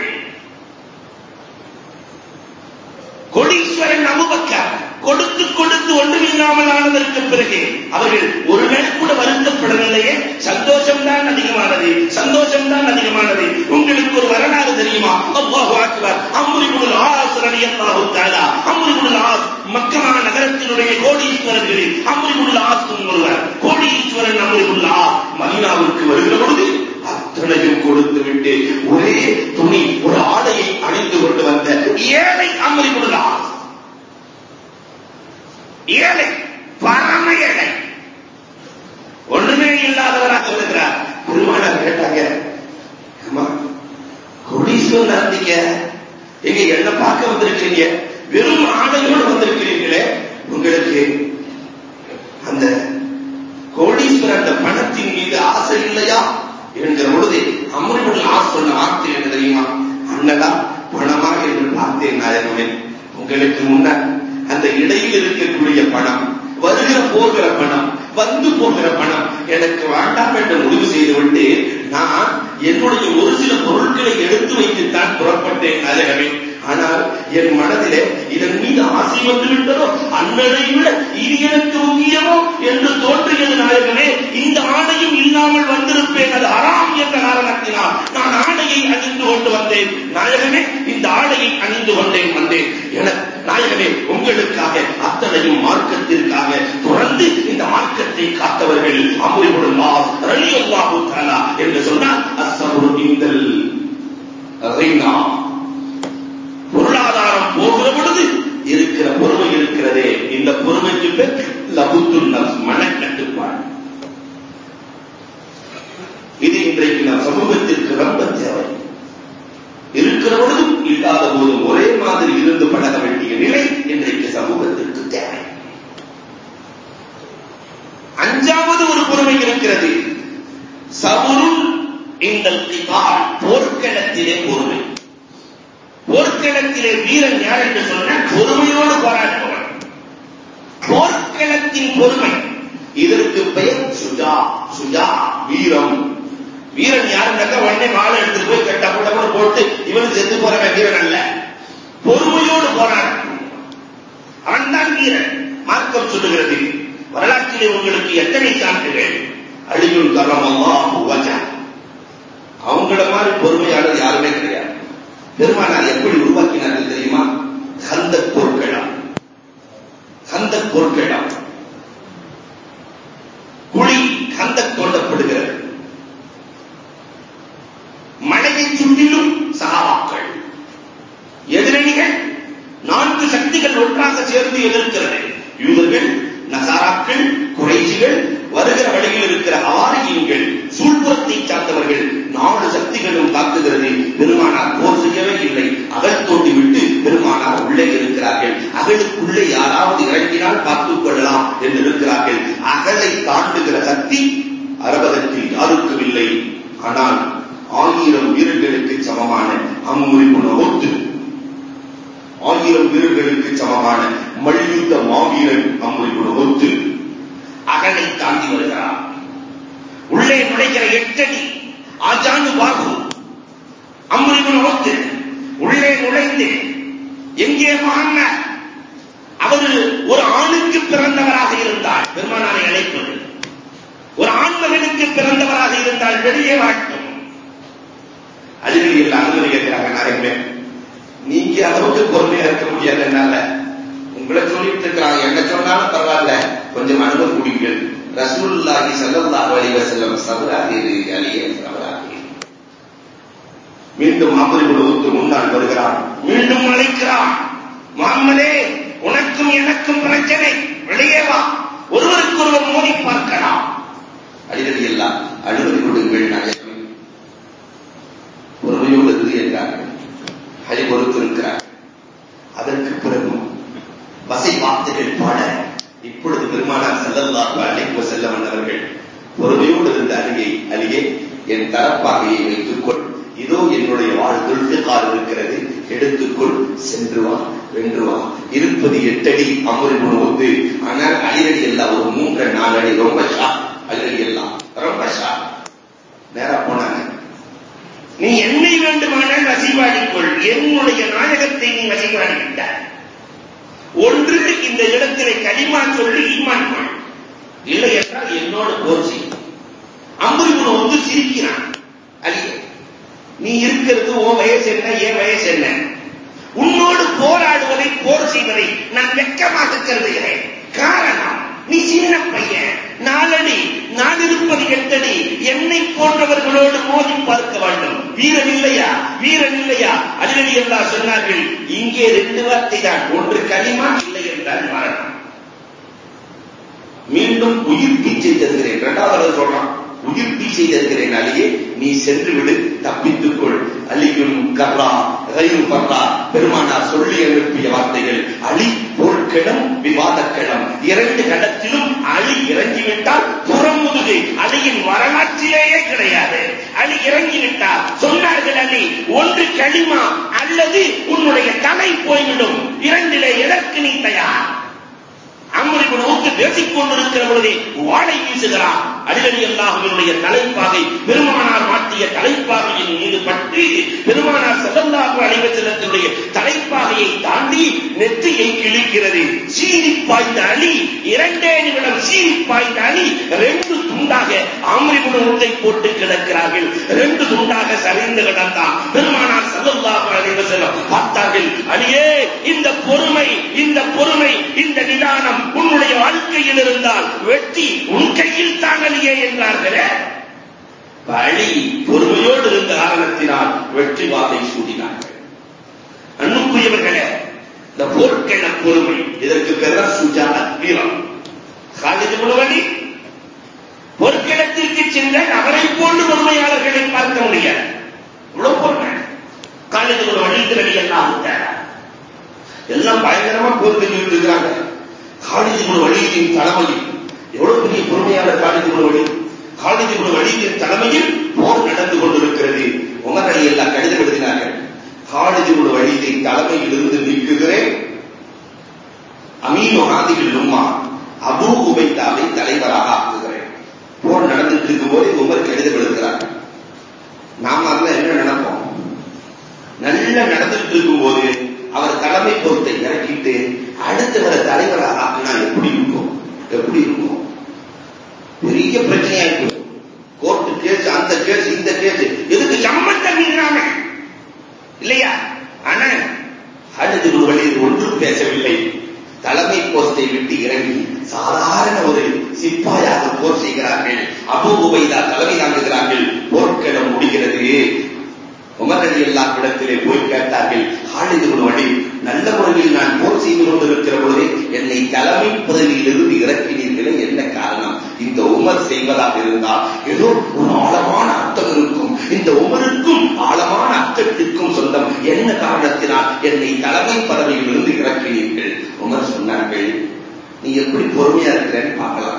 கொடீஸ்வரன் அபுபக்கர் கொடுத்து கொடுத்து ஒன்றுமில்லாமல் ஆனதற்கு பிறகு அவர்கள் ஒரு நாள் கூட வருத்தப்படவில்லையே சந்தோஷம் தான் அதிகமானது சந்தோஷம் தான் அதிகமானது உங்களுக்கு ஒரு வரலாறு தெரியுமா அல்லாஹு அக்பர் அம்ருபுல் ஆஸ் ரலியல்லாஹு தஆலா அம்ருபுல் ஆஸ் மக்கமா நகரத்தினுடைய கோடீஸ்வரர்களில் அம்ருபுல் ஆஸ் ஒருவர் கோடீஸ்வரன் அம்ருபுல் ஆஸ் மதீனாவுக்கு வருகிற பொழுது அத்தனையும் கொடுத்து விட்டு ஒரே துணி ஒரு ஆடையை அணிந்து கொண்டு வந்த ஏழை அமரிபுல் ஆஸ் ஏழை பரம ஏழை ஒன்றுமே இல்லாதவராக இருக்கிறார் பெருமானார் கேட்டாங்க அம்மா கொடீஸ்வரன் நடந்தீங்க எங்க என்ன பார்க்க வந்திருக்கீங்க வெறும் ஆடையோடு வந்திருக்கிறீர்களே உங்களுக்கு அந்த கோடீஸ்வரர் அந்த பணத்தின் மீது ஆசை இல்லையா என்கிற பொழுது அமர்வுடன் ஆசை சொன்ன வார்த்தை என்ன தெரியுமா அண்ணதா பணமா என்று பார்த்தேன் நாயகமே உங்களுக்கு முன்னர் அந்த இடையில் இருக்கக்கூடிய பணம் வருகிற போகிற பணம் வந்து போகிற பணம் எனக்கு வேண்டாம் என்று முடிவு செய்துவிட்டு நான் என்னுடைய ஒரு சில பொருட்களை எடுத்து வைத்துத்தான் புறப்பட்டேன் நாயகமே ஆனால் என் மனதிலே இதன் மீது ஆசை வந்து விட்டதோ அண்ணனை விட இது எனக்கு முக்கியமோ என்று தோன்றியது நாயகமே இந்த ஆடையும் இல்லாமல் வந்திருப்பேன் அது அறாம் என்ற காரணத்தினால் நான் ஆடையை அணிந்து கொண்டு வந்தேன் நாயகமே இந்த ஆடையை அணிந்து கொண்டேன் வந்தேன் என நாயகமே உங்களுக்காக அத்தனையும் மார்க்கத்திற்காக தொடர்ந்து இந்த மார்க்கத்தை காத்தவர்கள் அமுரிபுடன் ரலியல்லாஹு தஆலா என்று சொன்னால் அஸ்ஸபுரு இந்தல் ரைனா பொருளாதாரம் போகிற பொழுது இருக்கிற பொறுமை இருக்கிறதே இந்த பொறுமைக்கு பேர் லபுத்துல் நஃப் மனக்கட்டுப்பாடு இது இன்றைக்கு நம் சமூகத்திற்கு ரொம்ப தேவை இருக்கிற பொழுதும் இல்லாத போதும் ஒரே மாதிரி இருந்து பழக வேண்டிய நிலை இன்றைக்கு சமூகத்திற்கு தேவை அஞ்சாவது ஒரு பொறுமை இருக்கிறது சபுருள் இந்த போர்க்களத்திலே பொறுமை போர்க்களத்திலே வீரன் யார் என்று சொன்ன பொறுமையோடு போராடுபவன் போர்க்களத்தின் பொறுமை இதற்கு பெயர் சுஜா சுஜா வீரம் வீரன் யாருன்னாக்கா உடனே மாலை எடுத்துட்டு போய் கட்ட கூட போட்டு இவனுக்கு செத்து போறவன் வீரன் அல்ல பொறுமையோடு போராட அவன் தான் வீரன் மார்க்கம் சொல்லுகிறது வரலாற்றிலே உங்களுக்கு எத்தனை சான்றுகள் அழியுள் கரமல்லா வஜா அவங்கள மாதிரி பொறுமையாளர் யாருமே கிடையாது பெருமானார் எப்படி உருவாக்கினார்கள் தெரியுமா கந்த பொருட்களம் கந்த பொருட்களம் குழி கந்த தோண்டப்படுகிறது மழையை சுற்றிலும் சகாபாக்கள் எதிரணிகள் நான்கு சக்திகள் ஒன்றாக சேர்ந்து எதிர்க்கிறது யூதர்கள் நசாராக்கள் குறைஜிகள் வருகிற வழியில் இருக்கிற ஆரியங்கள் சூழ்புறத்தை சார்ந்தவர்கள் நாலு சக்திகளும் தாக்குகிறது பெருமானார் போர் செய்யவே இல்லை அகல் தோண்டி விட்டு பெருமானார் உள்ளே இருக்கிறார்கள் அகலுக்குள்ளே யாராவது இறங்கினால் பார்த்துக் கொள்ளலாம் என்று இருக்கிறார்கள் அகலை தாண்டுகிற சக்தி அரபகத்தில் யாருக்கும் இல்லை ஆனால் ஆயிரம் வீரர்களுக்கு சமமான அம்முறிப்புண ஒத்து ஆயிரம் வீரர்களுக்கு சமமான மல்யுத்த மாவீரன் அம்புரிபுடு ஒத்து அகனை தாண்டி வருகிறார் உள்ளே நுழைகிற எட்டடி ஆஜானு பாகு அம்புரிபுடு ஒத்து உள்ளே நுழைந்து எங்கே மகன்னர் அவர் ஒரு ஆணுக்கு பிறந்தவராக இருந்தால் பெருமானாரை அழைப்பது ஒரு ஆண்மகனுக்கு பிறந்தவராக இருந்தால் வெளியே வாழ்த்தும் அழுகையில் அனுமதி கேட்கிறாங்க நாயகமே நீங்க அளவுக்கு பொறுமையா இருக்க முடியாது என்னால உங்களை சொல்லிட்டு இருக்கிறாங்க என்ன சொன்னாலும் பரவாயில்ல கொஞ்சம் அனுமதி குடிங்கள் ரசூலுல்லாஹி ஸல்லல்லாஹு அலைஹி வஸல்லம் சபராகிரு அலியே சபராகிரு மீண்டும் அமரிபுல் ஊத்து முன்னால் வருகிறான் மீண்டும் அழைக்கிறான் முகம்மதே உனக்கும் எனக்கும் பிரச்சனை வெளியே வா ஒருவருக்கு ஒருவர் மோதி பார்க்கலாம் அடிதடி எல்லாம் அனுமதி கொடுங்கள் நாயகமே பொறுமையோடு இருந்து என்றார்கள் ஹரி பொறுத்திருக்கிறார் அதற்கு பிறகும் வசை வார்த்தைகள் பாட இப்பொழுது பெருமானார் செல்லல்லாக அழைப்பு செல்ல வந்தவர்கள் பொறுமையோடு இருந்த அருகே அருகே என் தரப்பாகையை வைத்துக்கொள் இதோ என்னுடைய வாழ் கால் இருக்கிறது எடுத்துக்கொள் சென்று வா வென்று வா இருப்பது எட்டடி அமரி ஒத்து ஆனால் அழிரடி எல்லாம் ஒரு மூன்று நாலு அடி ரொம்ப ஷா அழிரடி எல்லாம் ரொம்ப ஷா நேரா போனாங்க நீ என்னை வேண்டுமானால் வசிவாடிக்கொள் என்னுடைய நாயகத்தை நீ வசிவாடி விட்டாய் ஒன்று இந்த இடத்திலே களிமா சொல்லி ஈமான் கொள் இல்லை என்றால் என்னோடு போர் செய் அம்புரிமுன வந்து சிரிக்கிறான் அலிய நீ இருக்கிறது ஓ வயசு என்ன ஏன் வயசு என்ன உன்னோடு போராடுவதை போர் செய்வதை நான் வெக்கமாக கருதுகிறேன் காரணம் நீ சின்ன பையன் நாலடி நான் இருப்பது எட்டடி என்னை போன்றவர்களோடு மோதி பார்க்க வேண்டும் வீரன் இல்லையா வீரன் இல்லையா அதிரடி எல்லாம் சொன்னார்கள் இங்கே ரெண்டு வார்த்தை தான் ஒன்று களிமா இல்லை என்றால் மரணம் மீண்டும் உயிர் பீச்சை தருகிறேன் இரண்டாவது சொல்றான் உயிர் பீச்சை தருகிறேன் அலியே நீ சென்று விடு தப்பித்துக் கொள் அலியும் கர்ரா ரயில் பர்ரா பெருமானார் சொல்லி அனுப்பிய வார்த்தைகள் அலி போர்க்கிடம் விவாதக்கிடம் இரண்டு கடத்திலும் அலி இறங்கிவிட்டால் புறமுதுகு அலியின் வரலாற்றிலேயே கிடையாது அலி இறங்கிவிட்டார் சொன்னார்கள் அலி ஒன்று களிமா அல்லது உன்னுடைய தலை போய்விடும் இரண்டிலே எதற்கு நீ தயார் அம்மனை நோக்கி பேசிக் கொண்டிருக்கிற பொழுதே வாழை வீசுகிறான் அடிக்கடி அல்லாஹுவினுடைய தலைப்பாகை பெருமானார் மாட்டிய தலைப்பாகையின் மீது பற்றி பெருமானார் செல்லல்லாஹு அலைவசலத்தினுடைய தலைப்பாகையை தாண்டி நெற்றியை கிழிக்கிறது சீறி பாய்ந்த அலி இரண்டே நிமிடம் சீறி பாய்ந்த அலி ரெண்டு துண்டாக ஆமரிபுட உண்டை போட்டு கிடக்கிறார்கள் ரெண்டு துண்டாக சரிந்து கிடந்தான் பெருமானார் செல்லல்லாஹு அலைவசலம் பார்த்தார்கள் அலியே இந்த பொறுமை இந்த பொறுமை இந்த நிதானம் உன்னுடைய வாழ்க்கையில் இருந்தால் வெற்றி உன் கையில் தாங்கலையே என்றார்களே வழி பொறுமையோடு இருந்த காரணத்தினால் வெற்றி வாதை சூடினார்கள் அன்புக்குரியவர்களே இந்த போர்க்கள பொறுமை இதற்கு பெற சுஜா வீரம் காலிது முழுவதி பொற்கிடத்திற்கு சென்ற அவரை போன்று பொறுமையாளர்களை பார்க்க முடியாது இவ்வளவு பொறுமை காலிது ஒரு வழித்திரடி எல்லாம் எல்லாம் பயங்கரமா போர் தெரிவித்து இருக்கிறாங்க காலிதிபுர வழியின் தலைமையில் எவ்வளவு பெரிய பொறுமையாளர் காலிதிபுர வழி காலிதிபுர வழியின் தலைமையில் போர் நடந்து கொண்டிருக்கிறது உமர் அலி எல்லாம் கடிதம் எழுதினார்கள் காலிதிபுர வழியின் தலைமையில் இருந்து நீக்குகிறேன் அமீனு ஆதிகள் உம்மா அபு உபைதாவை தலைவராக ஆக்குகிறேன் போர் நடந்துட்டு இருக்கும் போது உமர் கடிதம் எழுதுகிறார்கள் நாம அதுல என்ன நினைப்போம் நல்ல நடந்துட்டு இருக்கும் போது அவர் தலைமை பொறுத்தை இறக்கிட்டு அடுத்தவரை தலைவராக ஆக்கினா எப்படி இருக்கும் எப்படி இருக்கும் பெரிய பிரச்சனையா இருக்கும் கோர்ட்டு கேஸ் அந்த கேஸ் இந்த கேஸ் எதுக்கு சம்பந்தம் இல்லாம இல்லையா ஆனா அடுத்து ஒரு வழியில் ஒன்றும் பேசவில்லை தலைமை போஸ்டை விட்டு இறங்கி சாதாரண ஒரு சிப்பாயாக போர் செய்கிறார்கள் அபு உபைதா தலைமை தாங்குகிறார்கள் போர்க்களம் முடிகிறது உமர் அலி எல்லா இடத்திலே போய் கேட்டார்கள் ஹாலிது வழி நல்ல முறையில் நான் போர் செய்து கொண்டிருக்கிற பொழுதே என்னை தலைமை பதவியில் இருந்து இறக்கினீர்களே என்ன காரணம் இந்த உமர் செய்வதாக இருந்தால் ஏதோ ஒரு ஆழமான அர்த்தம் இருக்கும் இந்த உமருக்கும் ஆழமான அர்த்தத்திற்கும் சொந்தம் என்ன காரணத்தினால் என்னை தலைமை பதவியில் இருந்து இறக்கினீர்கள் உமர் சொன்னார்கள் நீ எப்படி பொறுமையா இருக்கிறேன்னு பார்க்கலாம்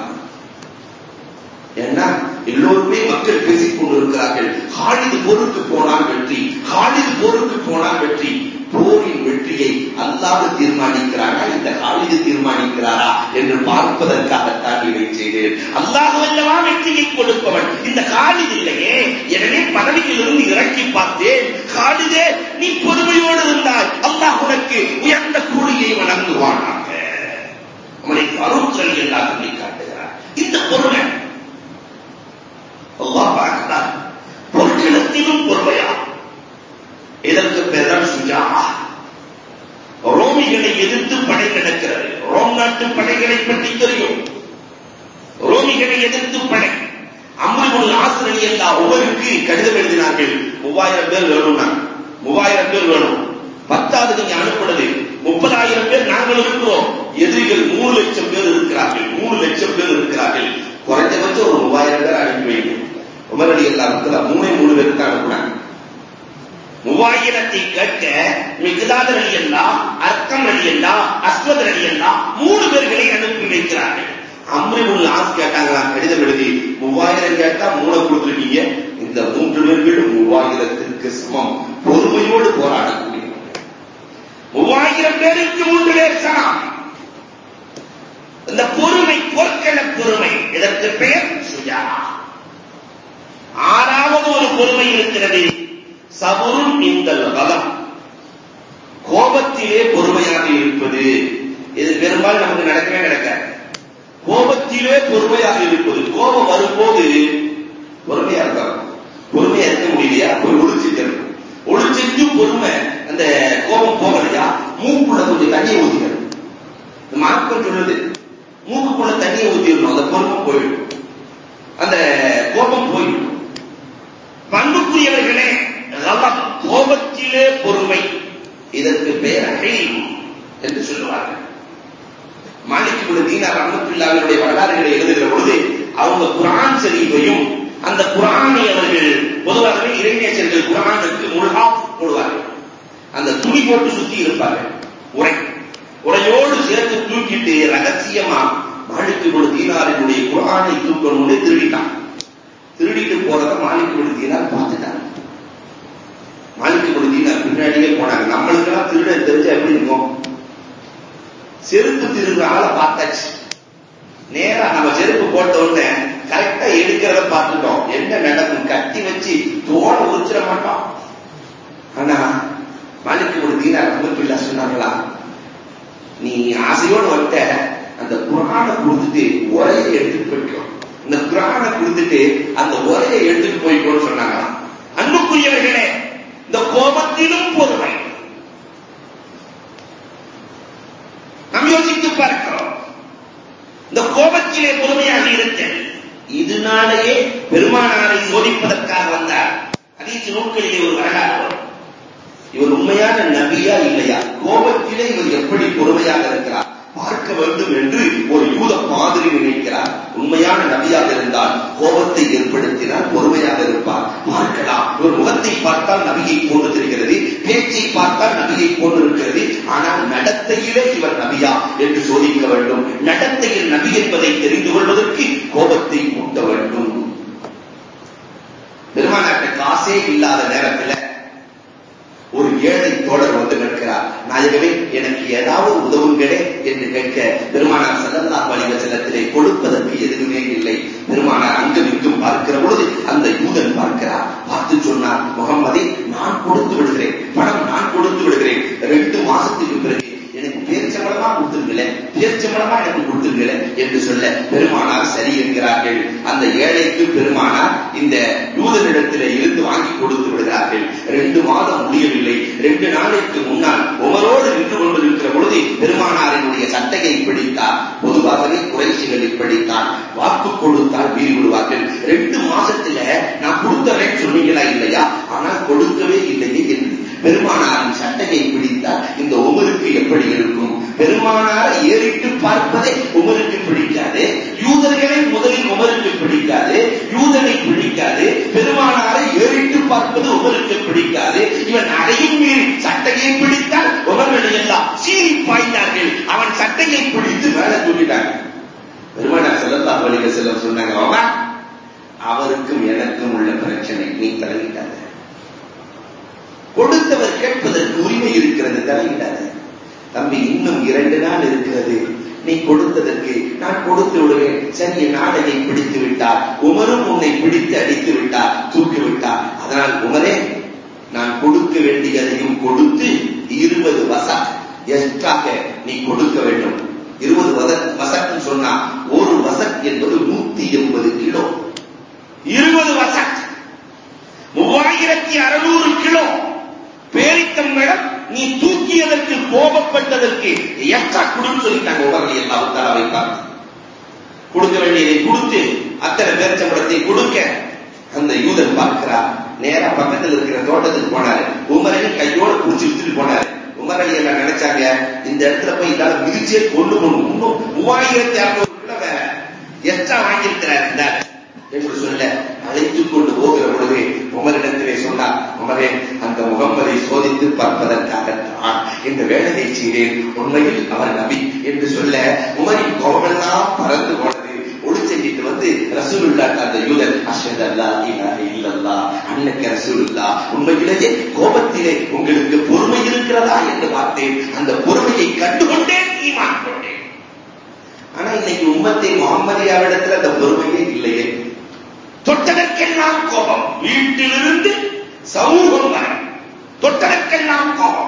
ஏன்னா எல்லோருமே மக்கள் பேசிக் கொண்டிருக்கிறார்கள் ஹாலிது போருக்கு போனால் வெற்றி ஹாலிது போருக்கு போனால் வெற்றி போரின் வெற்றியை அல்ல அல்லாஹ் தீர்மானிக்கிறாரா இந்த காலிது தீர்மானிக்கிறாரா என்று பார்ப்பதற்காகத்தான் இதை செய்தேன் அல்லாஹ் அல்லவா வெற்றியை கொடுப்பவன் இந்த காலிது இல்லையே எனவே பதவியிலிருந்து இறக்கி பார்த்தேன் காலிதே நீ பொறுமையோடு இருந்தாய் அல்லாஹ் உனக்கு உயர்ந்த கூலியை வழங்குவானாக அவனை அருட்கள் எல்லாம் சொல்லி காட்டுகிறார் இந்த பொறுமை அல்லாஹ் பார்க்கிறார் பொருட்களத்திலும் பொறுமையா இதற்கு பெயர் சுஜா ரோமிகளை எதிர்த்து படை நடக்கிறது ரோம் நாட்டு படைகளை பற்றி தெரியும் ரோமிகளை எதிர்த்து படை அம்மல் ஆசிரியர் எல்லா ஒவ்வொருக்கு கடிதம் எழுதினார்கள் மூவாயிரம் பேர் வேணும்னா மூவாயிரம் பேர் வேணும் பத்தாவது நீங்க அனுப்புனது முப்பதாயிரம் பேர் நாங்கள் இருக்கிறோம் எதிரிகள் மூணு லட்சம் பேர் இருக்கிறார்கள் மூணு லட்சம் பேர் இருக்கிறார்கள் குறைஞ்சபட்சம் ஒரு மூவாயிரம் பேர் அனுப்பி வைங்க உமரடி எல்லா மூணே மூணு பேருக்கு தான் அனுப்புனாங்க மூவாயிரத்தை கேட்க மிகுதாதர் அலி அல்லா அர்க்கம் அலி அல்லா அஸ்வத் அலி அல்லா மூணு பேர்களை அனுப்பி வைக்கிறார்கள் அம்ரிபுல் ஆஸ் கேட்டாங்களா கடிதம் எழுதி மூவாயிரம் கேட்டா மூணை கொடுத்துருக்கீங்க இந்த மூன்று பேர்கள் மூவாயிரத்திற்கு சமம் பொறுமையோடு போராடக்கூடிய மூவாயிரம் பேருக்கு மூன்று பேர் சமம் இந்த பொறுமை பொற்கள பொறுமை இதற்கு பெயர் சுஜா ஆறாவது ஒரு பொறுமை இருக்கிறது சபுரும் இந்த கலம் கோபத்திலே பொறுமையாக இருப்பது இது பெரும்பாலும் நமக்கு நடக்கவே நடக்காது கோபத்திலே பொறுமையாக இருப்பது கோபம் வரும்போது பொறுமையா இருக்காங்க பொறுமையா இருக்க முடியலையா போய் ஒளிச்சிக்கணும் ஒளிச்சிட்டு பொறுமை அந்த கோபம் போகலையா மூக்குள்ள கொஞ்சம் தண்ணியை ஊத்திக்கணும் இந்த மார்க்கம் சொல்லுது மூக்குக்குள்ள தண்ணியை ஊத்திடணும் அந்த பொறுமை போயிடும் அந்த கோபம் போயிடும் பண்புக்குரியவர்களே கோபத்திலே பொறுமை இதற்கு பெயர் அகைல் என்று சொல்லுவார்கள் மாலிக் குழு தீனார் அஹமத்துல்லாவினுடைய வரலாறுகளை எழுதுகிற பொழுது அவங்க குரான் செறிவையும் அந்த குரானை அவர்கள் பொதுவாகவே இளைஞர்கள் குரானுக்கு முழுகா போடுவார்கள் அந்த துணி போட்டு சுத்தி இருப்பார்கள் உரை உரையோடு சேர்த்து தூக்கிட்டு ரகசியமா மாலிக் குழு தீனாரினுடைய குரானை தூக்கணும்னு திருடிட்டான் திருடிட்டு போறத மாலிக் குழு தீனார் பார்த்துட்டாங்க மாலிக் குழு தீனார் பின்னாடியே போனாங்க நம்மளுக்கெல்லாம் திருட தெரிஞ்சா எப்படி இருக்கும் செருப்பு திருடுற ஆளை பார்த்தாச்சு நேரா நம்ம செருப்பு போட்ட உடனே கரெக்டா எடுக்கிறத பார்த்துட்டோம் என்ன நடக்கும் கட்டி வச்சு தோலை உரிச்சிட மாட்டோம் ஆனா மாலிக்கு ஒரு தீனார் அமர்ப்பில்லா சொன்னாங்களா நீ ஆசையோடு வந்த அந்த குரானை கொடுத்துட்டு உரையை எடுத்துட்டு போய்க்கோ இந்த குரானை கொடுத்துட்டு அந்த உரையை எடுத்துட்டு போய்க்கோன்னு சொன்னாங்களா அன்புக்குரியவர்களே இந்த கோபத்திலும் பொறுமை நாம் யோசித்து பார்க்கிறோம் இந்த கோபத்திலே பொறுமையாக இருக்க இதனாலேயே பெருமானாரை சோதிப்பதற்காக வந்தார் அதீச நூல்களிலே ஒரு வரலாறு வரும் இவர் உண்மையான நபியா இல்லையா கோபத்திலே இவர் எப்படி பொறுமையாக இருக்கிறார் பார்க்க வேண்டும் என்று ஒரு யூத மாதிரி நினைக்கிறார் உண்மையான நபியாக இருந்தால் கோபத்தை ஏற்படுத்தினால் பொறுமையாக இருப்பார் பார்க்கலாம் இவர் முகத்தை பார்த்தால் நபியை போன்று தெரிகிறது பேச்சை பார்த்தால் நபியை போன்று இருக்கிறது ஆனால் நடத்தையிலே இவர் நபியா என்று சோதிக்க வேண்டும் நடத்தையில் நபி என்பதை தெரிந்து கொள்வதற்கு கோபத்தை ஊட்ட வேண்டும் பெருமானாட்ட காசே இல்லாத நேரத்தில் ஒரு ஏழை தோழர் வந்து நிற்கிறார் நாயகமே எனக்கு ஏதாவது உதவுங்களே என்று கேட்க பெருமானார் செல்லல்லா வணிக செல்லத்திலே கொடுப்பதற்கு எதுவுமே இல்லை பெருமானார் அங்கும் இங்கும் பார்க்கிற பொழுது அந்த யூதன் பார்க்கிறார் பார்த்து சொன்னார் முகம்மதி நான் கொடுத்து விடுகிறேன் பணம் நான் கொடுத்து விடுகிறேன் ரெண்டு மாசத்துக்கு பிறகு எனக்கு பேர்ச்சம்பளமா கொடுத்துருங்களேன் பேர்ச்சம்பளமா எனக்கு கொடுத்துருங்களேன் என்று சொல்ல பெருமானார் சரி என்கிறார்கள் அந்த ஏழைக்கு பெருமானார் இந்த யூதனிடத்திலே இருந்து வாங்கி கொடுத்து விடுகிறார்கள் ரெண்டு மாதம் முடியவில்லை ரெண்டு நாளைக்கு முன்னால் உமரோடு நின்று கொண்டிருக்கிற பொழுது பெருமானாரினுடைய சட்டையை பிடித்தார் பொதுவாகவே குறைச்சிகள் இப்படித்தான் வாக்கு கொடுத்தால் மீறி விடுவார்கள் ரெண்டு மாசத்துல நான் கொடுத்தறேன் சொன்னீங்களா இல்லையா ஆனால் கொடுக்கவே இல்லையே என்று பெருமானாரின் சட்டையை பிடித்தால் இந்த உமருக்கு எப்படி இருக்கும் பெருமானாரை ஏறிட்டு பார்ப்பதே உமருக்கு பிடிக்காது யூதர்களை முதலில் உமருக்கு பிடிக்காது யூதனை பிடிக்காது பெருமானாரை ஏறிட்டு பார்ப்பது உமருக்கு பிடிக்காது இவன் அதையும் மீறி சட்டையை பிடித்தால் உமர்களை எல்லாம் சீறி பாய்ந்தார்கள் அவன் சட்டையை பிடித்து மேலே தூக்கிட்டாங்க பெருமானார் செல்லல்லா வழிக செல்லம் சொன்னாங்க அவன் அவருக்கும் எனக்கும் உள்ள பிரச்சனை நீ தலையிட்டாத கொடுத்தவர் கேட்பதற்கு உரிமை இருக்கிறது தலையிடாத இரண்டு நாள் இருக்கிறது நீ கொடுத்ததற்கு நான் கொடுத்து விடுவேன் சரி என் நாடகை பிடித்து விட்டார் உமரும் உன்னை பிடித்து அடித்து விட்டார் தூக்கி விட்டார் அதனால் உமரே நான் கொடுக்க வேண்டியதையும் கொடுத்து இருபது வசக் எக்ஸ்ட்ராக நீ கொடுக்க வேண்டும் இருபது வத வசக்னு சொன்னா ஒரு வசக் என்பது நூத்தி எண்பது கிலோ இருபது வசக் மூவாயிரத்தி அறுநூறு கிலோ பேரித்தம்பழம் நீ தூக்கியதற்கு கோபப்பட்டதற்கு எக்ஸ்ட்ரா கொடுன்னு சொல்லிட்டாங்க உடனே எல்லா உத்தரவை பார்த்து கொடுக்க வேண்டியதை கொடுத்து அத்தனை பேரிச்சம்பழத்தை கொடுக்க அந்த யூதன் பார்க்கிறார் நேரா பக்கத்தில் இருக்கிற தோட்டத்துக்கு போனாரு உமரையும் கையோட புடிச்சு வித்துட்டு போனாரு உமர் அலி எல்லாம் நினைச்சாங்க இந்த இடத்துல போய் இதால மிதிச்சே கொண்டு போகணும் இன்னும் மூவாயிரத்தி அறுநூறு கிலோ வேற எக்ஸ்ட்ரா வாங்கியிருக்கிறார் இந்த என்று சொல்ல அழைத்துக் கொண்டு போகிற பொழுது உமரிடத்திலே சொன்னார் உமரே அந்த முகம்மதை சோதித்து பார்ப்பதற்காகத்தான் இந்த வேலையை செய்தேன் உண்மையில் அவர் நபி என்று சொல்ல உமரின் கோபமெல்லாம் பறந்து போனது ஒளிச்செஞ்சிட்டு வந்து ரசூலுல்லா அந்த யூதன் அஷத் அல்லா இலாஹ இல்லல்லா அன்னக்க ரசூலுல்லா உண்மையிலேயே கோபத்திலே உங்களுக்கு பொறுமை இருக்கிறதா என்று பார்த்தேன் அந்த பொறுமையை கண்டுகொண்டேன் ஈமான் கொண்டேன் ஆனா இன்னைக்கு உம்மத்தை முகம்மதியாவிடத்தில் அந்த பொறுமையே இல்லையே தொட்டதற்கெல்லாம் கோபம் வீட்டிலிருந்து சமூகம் வரை தொட்டதற்கெல்லாம் கோபம்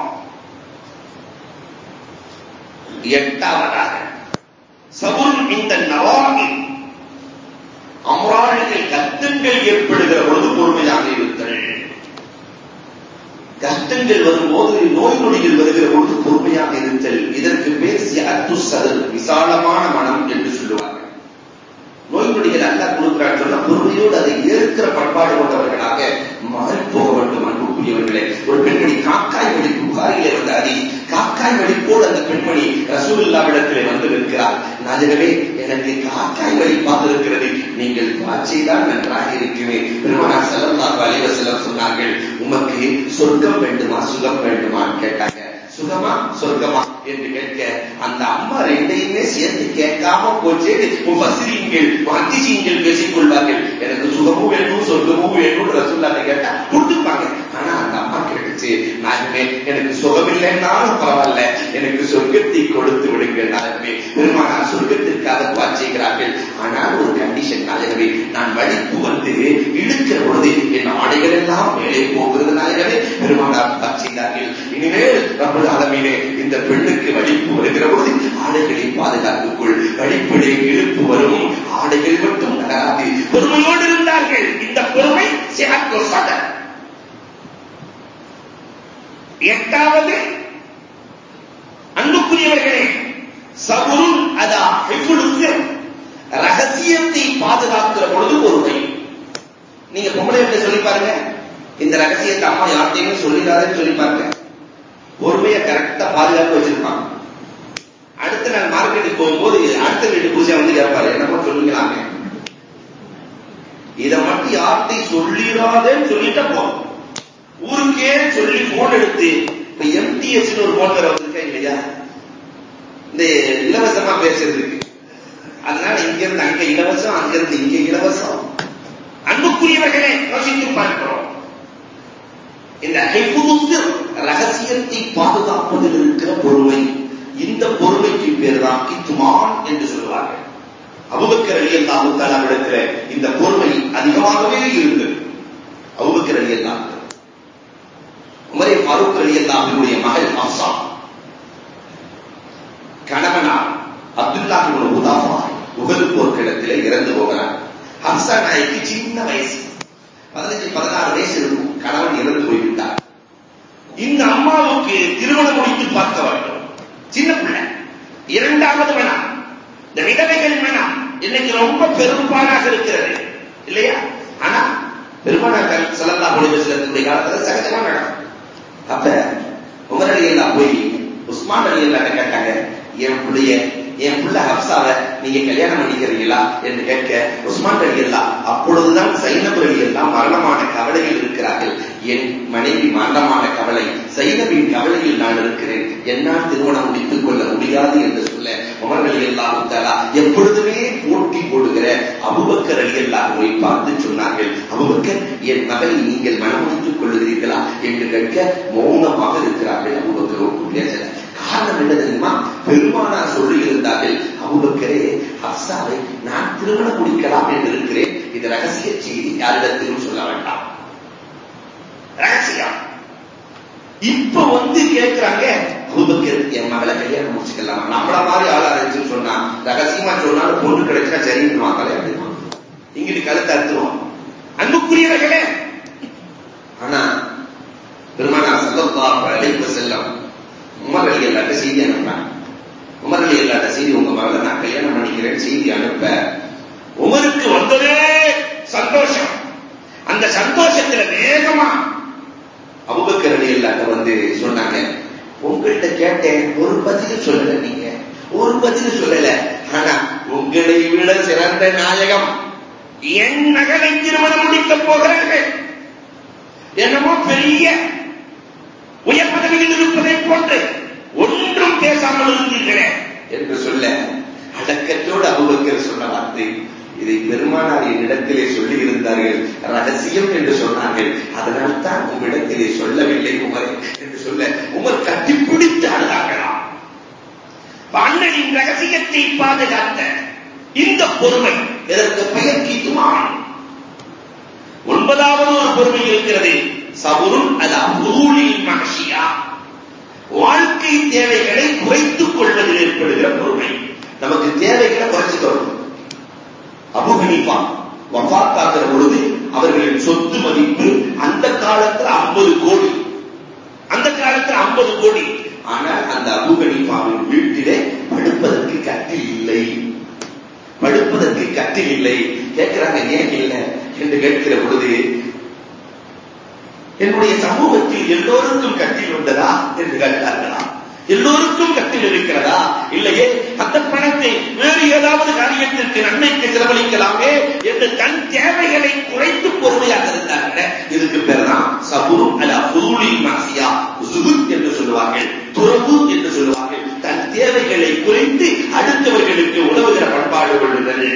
எட்டாவதாக சபுன் இந்த நவாமி அமராளிகள் கஷ்டங்கள் ஏற்படுகிற பொழுது பொறுமையாக இருத்தல் கஷ்டங்கள் வரும்போது நோய் நொடிகள் வருகிற பொழுது பொறுமையாக இருத்தல் இதற்கு பேர் சியாத்து சதல் விசாலமான மனம் என்று சொல்லுவார்கள் நோய் நொடிகள் அல்ல கொடுக்கிறார் சொன்ன பொறுமையோடு அதை ஏற்கிற பண்பாடு கொண்டவர்களாக மாறி போக வேண்டும் அன்புக்குரியவர்களே ஒரு பெண்மணி காக்காய் வழி புகாரிலே வந்த அதி காக்காய் வழிப்போடு அந்த பெண்மணி ரசூல்லாவிடத்திலே வந்து நிற்கிறார் நாஜகவே எனக்கு காக்காய் வழி பார்த்திருக்கிறது நீங்கள் துவாச்சைதான் நன்றாக இருக்குமே பெருமானார் செல்லல்லாஹு அலைஹி வஸல்லம் சொன்னார்கள் உமக்கு சொர்க்கம் வேண்டுமா சுகம் வேண்டுமான்னு கேட்டாங்க சுகமா சொர்க்கமா என்று கேட்க அந்த அம்மா ரெண்டையுமே சேர்த்து கேட்காம போச்சு முஃபஸ்ஸிரீன்கள் முஹத்திஸீன்கள் பேசிக் கொள்வார்கள் எனக்கு சுகமும் வேணும் சொர்க்கமும் வேணும் ரசூல்லாட்ட கேட்டா கொடுத்துப்பாங்க ஆனா அந்த அம்மா கேட்டுச்சு நானுமே எனக்கு சுகம் இல்லைன்னாலும் பரவாயில்ல எனக்கு சொர்க்கத்தை கொடுத்து விடுங்கள் நாயகமே பெருமானார் சொர்க்கத்திற்காக வாச்சிக்கிறார்கள் ஆனால் ஒரு கண்டிஷன் நாயகமே நான் வழிப்பு வந்து இழுக்கிற பொழுது என் ஆடைகள் எல்லாம் மேலே போகிறது நாயகமே பெருமானார் வாச்சிக்கிறார்கள் இனிமேல் ரப்பல் ஆலமீனே இந்த பெண்ணுக்கு வழிப்பு வருகிற பொழுது ஆடைகளை பாதுகாத்துக் கொள் வழிப்பிலே இழுப்பு வரும் ஆடைகள் மட்டும் நகராது பொறுமையோடு இருந்தார்கள் இந்த பொறுமை சிறப்பு சதன் எட்டாவது அன்புக்குரியவர்களே சபுருன் அதா ஹிஃபுலுக்கு ரகசியத்தை பாதுகாக்கிற பொழுது பொறுமை நீங்க பொம்பளை எப்படி சொல்லி பாருங்க இந்த ரகசியத்தை அம்மா யார்ட்டையுமே சொல்லிடாதேன்னு சொல்லி பாருங்க பொறுமையை கரெக்டா பாதுகாத்து வச்சிருப்பாங்க அடுத்த நாள் மார்க்கெட்டுக்கு போகும்போது அடுத்த வீட்டு பூஜை வந்து கேட்பாரு என்னமோ சொல்லுங்களாங்க இதை மட்டும் யார்ட்டையும் சொல்லிடாதேன்னு சொல்லிட்டா போதும் ஊருக்கே சொல்லி போன் எடுத்து இப்ப எம்டிஎஸ் ஒரு போன் வேற வந்திருக்கா இல்லையா இந்த இலவசமா பேசுறதுக்கு அதனால இங்க இருந்து அங்க இலவசம் அங்க இருந்து இங்க இலவசம் அன்புக்குரியவர்களே யோசித்து பார்க்கிறோம் இந்த ஹைபுதுக்கு ரகசியத்தை பாதுகாப்பதில் இருக்கிற பொறுமை இந்த பொறுமைக்கு பேர் தான் கித்துமான் என்று சொல்லுவார்கள் அபுபக்கர் அலி அல்லா இடத்துல இந்த பொறுமை அதிகமாகவே இருந்தது அபுபக்கர் அலி அல்லா உமரே ஃபாரூக் அலி அல்லாஹினுடைய மகள் ஹம்சா கணவனார் அப்துல்லாஹிபுன் உதாஃபா உகது போர்க்கிடத்திலே இறந்து போகிறார் ஹம்சா நாய்க்கு சின்ன வயசு பதினஞ்சு பதினாறு வயசு இருக்கும் கணவன் இறந்து போய்விட்டார் இந்த அம்மாவுக்கு திருமணம் முடித்து பார்க்க வேண்டும் சின்ன பிள்ளை இரண்டாவது வேணாம் இந்த விதவைகள் வேணாம் இன்னைக்கு ரொம்ப பெரும்பாலாக இருக்கிறது இல்லையா ஆனா பெருமானார் சலல்லா ஒளிவு செலுத்தக்கூடிய காலத்துல சகஜமா நடக்கும் அப்ப உமர் அலி எல்லாம் போய் உஸ்மான் அலி எல்லாம் கேட்டாங்க என் பிள்ளைய என் பிள்ளை ஹப்சாவை நீங்க கல்யாணம் பண்ணிக்கிறீங்களா என்று கேட்க உஸ்மான் அலி எல்லாம் அப்பொழுதுதான் சைனப் அலி எல்லாம் மரணமான கவலையில் இருக்கிறார்கள் என் மனைவி மரணமான கவலை சைனபின் கவலையில் நான் இருக்கிறேன் என்னால் திருமணம் முடித்துக் கொள்ள முடியாது என்று சொல்ல உமர் அலி எல்லாம் உத்தாலா எப்பொழுதுமே போட்டி போடுகிற அபுபக்கர் அலி எல்லாருமை பார்த்து சொன்னார்கள் அபுபக்கர் என் மகளை நீங்கள் மனம் முடித்துக் கொள்ளுகிறீர்களா என்று கேட்க மௌனமாக இருக்கிறார்கள் அபுபக்கரோடு பேசல காரணம் என்ன தெரியுமா பெருமானா சொல்லி இருந்தார்கள் அபுபக்கரே ஹப்சாவை நான் திருமணம் முடிக்கலாம் என்று இருக்கிறேன் இது ரகசிய செய்தி யாரிடத்திலும் சொல்ல வேண்டாம் ரகசியம் இப்ப வந்து கேட்கிறாங்க அபுபக்கர் என் மகளை கல்யாணம் முடிச்சுக்கலாம் நம்மள மாதிரி ஆளா இருந்துச்சுன்னு சொன்னா ரகசியமா சொன்னாலும் பொண்ணு கிடைச்சா சரின்னு கல்யாணம் இங்கிட்டு கழுத்து அறுத்துருவோம் அன்புக்குரியவர்களே ஆனா பெருமானா சல்லல்லாஹு அலைஹி வஸல்லம் உமர் அலி அல்லாட்ட செய்தி அனுப்புறாங்க உமர் அலி அல்லாட்ட செய்தி உங்க மகளை நான் கல்யாணம் பண்ணிக்கிறேன் செய்தி அனுப்ப உமருக்கு வந்ததே சந்தோஷம் அந்த சந்தோஷத்துல வேகமா அபுபக்கர் அலி அல்லாட்ட வந்து சொன்னாங்க உங்கள்கிட்ட கேட்டேன் ஒரு பதில் சொல்லல நீங்க ஒரு பதில் சொல்லல ஆனா உங்களை விட சிறந்த நாயகம் என் மகளை திருமணம் முடிக்கப் போகிறார்கள் என்னமோ பெரிய உயர் பதவியில் இருப்பதை போன்று ஒன்றும் பேசாமல் இருந்தீர்களே என்று சொல்ல அடக்கத்தோடு அபுபக்கர் சொன்ன வார்த்தை இதை பெருமானார் என்னிடத்திலே சொல்லி இருந்தார்கள் ரகசியம் என்று சொன்னார்கள் அதனால் தான் உங்களிடத்திலே சொல்லவில்லை உமரை என்று சொல்ல உமர் கட்டிப்பிடித்து அழுதார்களாம் அண்ணனின் ரகசியத்தை பாதுகாத்த இந்த பொறுமை இதற்கு பெயர் கீத்துமான் ஒன்பதாவது ஒரு பொறுமை இருக்கிறது சபுருன் அலா புதூலில் மகஷியா வாழ்க்கை தேவைகளை குறைத்துக் கொள்வதில் ஏற்படுகிற பொறுமை நமக்கு தேவைகளை குறைச்சுக்கணும் அபு ஹனீஃபா வஃபாத்தாகிற பொழுது அவர்களின் சொத்து மதிப்பு அந்த காலத்துல ஐம்பது கோடி அந்த காலத்துல ஐம்பது கோடி ஆனால் அந்த அபு ஹனீஃபாவின் வீட்டிலே படுப்பதற்கு கட்டில் இல்லை படுப்பதற்கு கட்டில் இல்லை கேட்கிறாங்க ஏன் இல்லை என்று கேட்கிற பொழுது என்னுடைய சமூகத்தில் எல்லோருக்கும் கட்டில் வந்ததா என்று கேட்டார்களா எல்லோருக்கும் கட்டில் இருக்கிறதா இல்லையே அந்த பணத்தை வேறு ஏதாவது காரியத்திற்கு நன்மைக்கு செலவழிக்கலாமே என்று தன் தேவைகளை குறைத்து பொறுமையாக இருந்தார்கள் இதுக்கு பேர் தான் சபுரு அல்ல புதுளில் மாசியா சுகுத் என்று சொல்லுவார்கள் துறவு என்று சொல்லுவார்கள் தன் தேவைகளை குறைத்து அடுத்தவர்களுக்கு உதவுகிற பண்பாடு கொள்ளுதல்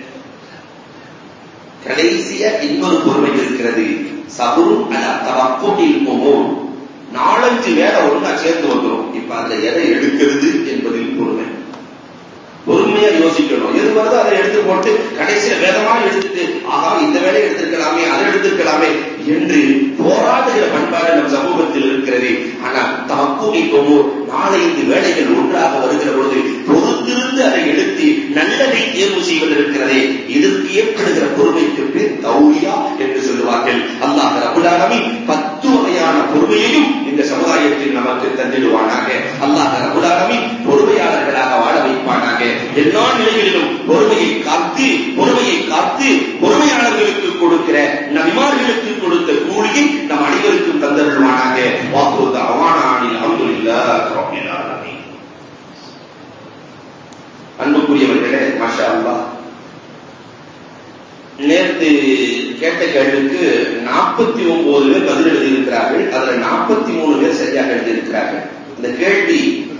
கடைசிய இன்னொரு பொறுமை இருக்கிறது சபுரும் அல்ல தவக்கூட்டில் போவோம் நாலஞ்சு வேலை ஒழுங்கா சேர்ந்து வந்துடும் இப்ப அதுல எதை எடுக்கிறது என்பதில் பொறுமை பொறுமையா யோசிக்கணும் எது வருதோ அதை எடுத்து போட்டு கடைசியில வேதமா எடுத்துட்டு ஆகா இந்த வேலையை எடுத்திருக்கலாமே அதை எடுத்திருக்கலாமே என்று போராடுகிற பண்பாடு நம் சமூகத்தில் இருக்கிறது ஆனால் தமக்கூடி போமோ நாலஞ்சு வேலைகள் ஒன்றாக வருகிற பொழுது பொறுத்திருந்து அதை எடுத்து நல்லதை தேர்வு செய்வது இருக்கிறதே இதற்கு ஏற்படுகிற பொறுமைக்கு பேர் தௌரியா என்று சொல்லுவார்கள் அல்லாஹ் ரபுலாலமி பத்து வகையான பொறுமையையும் இந்த சமுதாயத்தில் நமக்கு தந்திடுவானாக அல்லாஹ் ரபுலாலமி பொறுமையாளர்களாக வாழ வைப்பானாக எல்லா நிலைகளிலும் பொறுமையை காத்து பொறுமையை காத்து பொறுமையாளர்களுக்கு கொடுக்கிற நபிமார்களுக்கு கொடுத்த கூலியை நம் அனைவருக்கும் தந்தருள்வானாக வாக்குறுதி அவானானில் அல்ஹம்துலில்லாஹ் ரப்பில் ஆலமீன் அன்புக்குரியவர்களே மாஷா அல்லாஹ் நேற்று கேட்ட கேள்விக்கு நாற்பத்தி ஒன்பது பேர் பதில் எழுதியிருக்கிறார்கள் அதுல நாற்பத்தி மூணு பேர் சரியாக எழுதியிருக்கிறார்கள் இந்த கேள்வி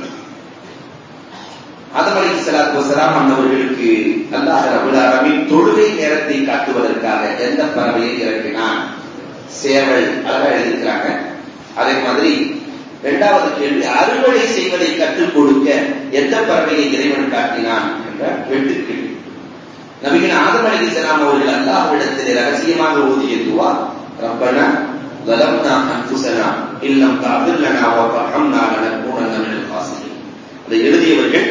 ஆதம் அலி சலாத்து வசலாம் அன்னவர்களுக்கு அல்லாஹ் ரபுல் ஆலமீன் தொழுகை நேரத்தை காட்டுவதற்காக எந்த பறவையை இறக்கினான் சேவல் அழகா எழுதியிருக்கிறாங்க அதே மாதிரி இரண்டாவது கேள்வி அறுவடை செய்வதை கற்றுக் கொடுக்க எந்த பறவையை இறைவன் காட்டினான் என்ற வெட்டு கேள்வி நபிகள் ஆதம் அலி சலாம் அவர்கள் அல்லாஹ்விடத்தில் ரகசியமாக ஓதிய துவா ரப்பனா ظلمنا انفسنا ان لم تغفر لنا وترحمنا لنكونن من الخاسرين அதை எழுதியவர்கள்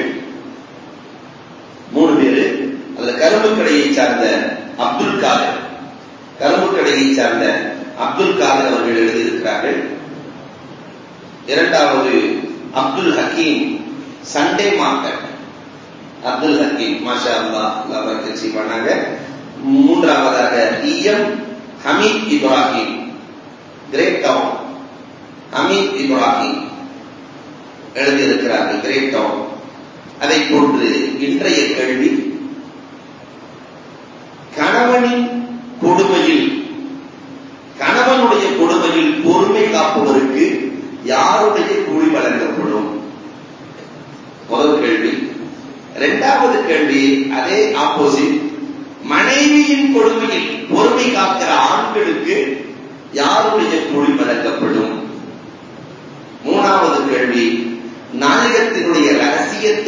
மூணு பேரு அதுல கரும்பு கடையை சார்ந்த அப்துல் காதர் கரும்பு கடையை சார்ந்த அப்துல் காதர் அவர்கள் எழுதியிருக்கிறார்கள் இரண்டாவது அப்துல் ஹக்கீம் சண்டே மார்க்கெட் அப்துல் ஹக்கீம் மாஷா அல்லா அவர்கள் செய்வானாங்க மூன்றாவதாக EM Hameed Ibrahim great town Hameed Ibrahim எழுதியிருக்கிறார்கள் கிரேட் டவுன் அதை போன்று இன்றைய கேள்வி கணவனின் கொடுமையில் கணவனுடைய கொடுமையில் பொறுமை காப்பவருக்கு யாருடைய கூலி வழங்கப்படும் முதல் கேள்வி இரண்டாவது கேள்வி அதே ஆப்போசிட் மனைவியின் கொடுமையில் பொறுமை காக்கிற ஆண்களுக்கு யாருடைய கூலி வழங்கப்படும் மூணாவது கேள்வி நாயகத்தினுடைய ரகசிய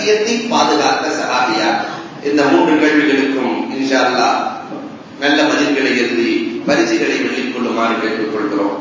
சத்தியத்தை பாதுகாத்த சஹாபியார் இந்த மூன்று கேள்விகளுக்கும் இன்ஷா அல்லாஹ் நல்ல பதில்களை எழுதி பரிசுகளை வெள்ளிக் கொள்ளுமாறு கேட்டுக் கொள்கிறோம்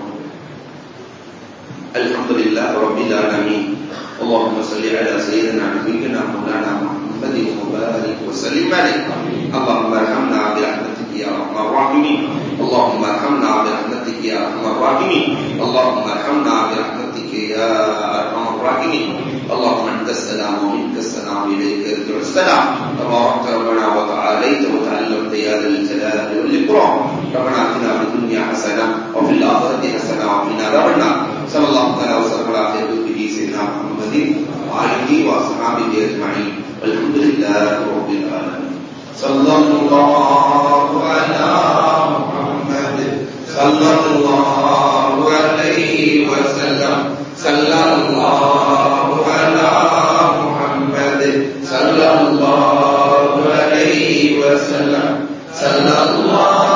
الحمد لله رب العالمين اللهم صل على سيدنا نبينا مولانا محمد وبارك وسلم عليه اللهم ارحمنا برحمتك يا ارحم الراحمين اللهم ارحمنا برحمتك يا ارحم الراحمين اللهم ارحمنا برحمتك يا ارحم الراحمين اللهم انت السلام ومنك السلام اليك يرجع السلام تباركت ربنا وتعاليت وتعلمت يا ذا الجلال والاكرام ربنا اتنا في الدنيا حسنه وفي الاخره حسنه وقنا عذاب النار صلى الله عليه وسلم على خير خلقه سيدنا محمد وآله وأصحابه أجمعين والحمد لله رب العالمين صلى الله على محمد صلى الله عليه وسلم صلى الله على محمد صلى الله عليه وسلم صلى الله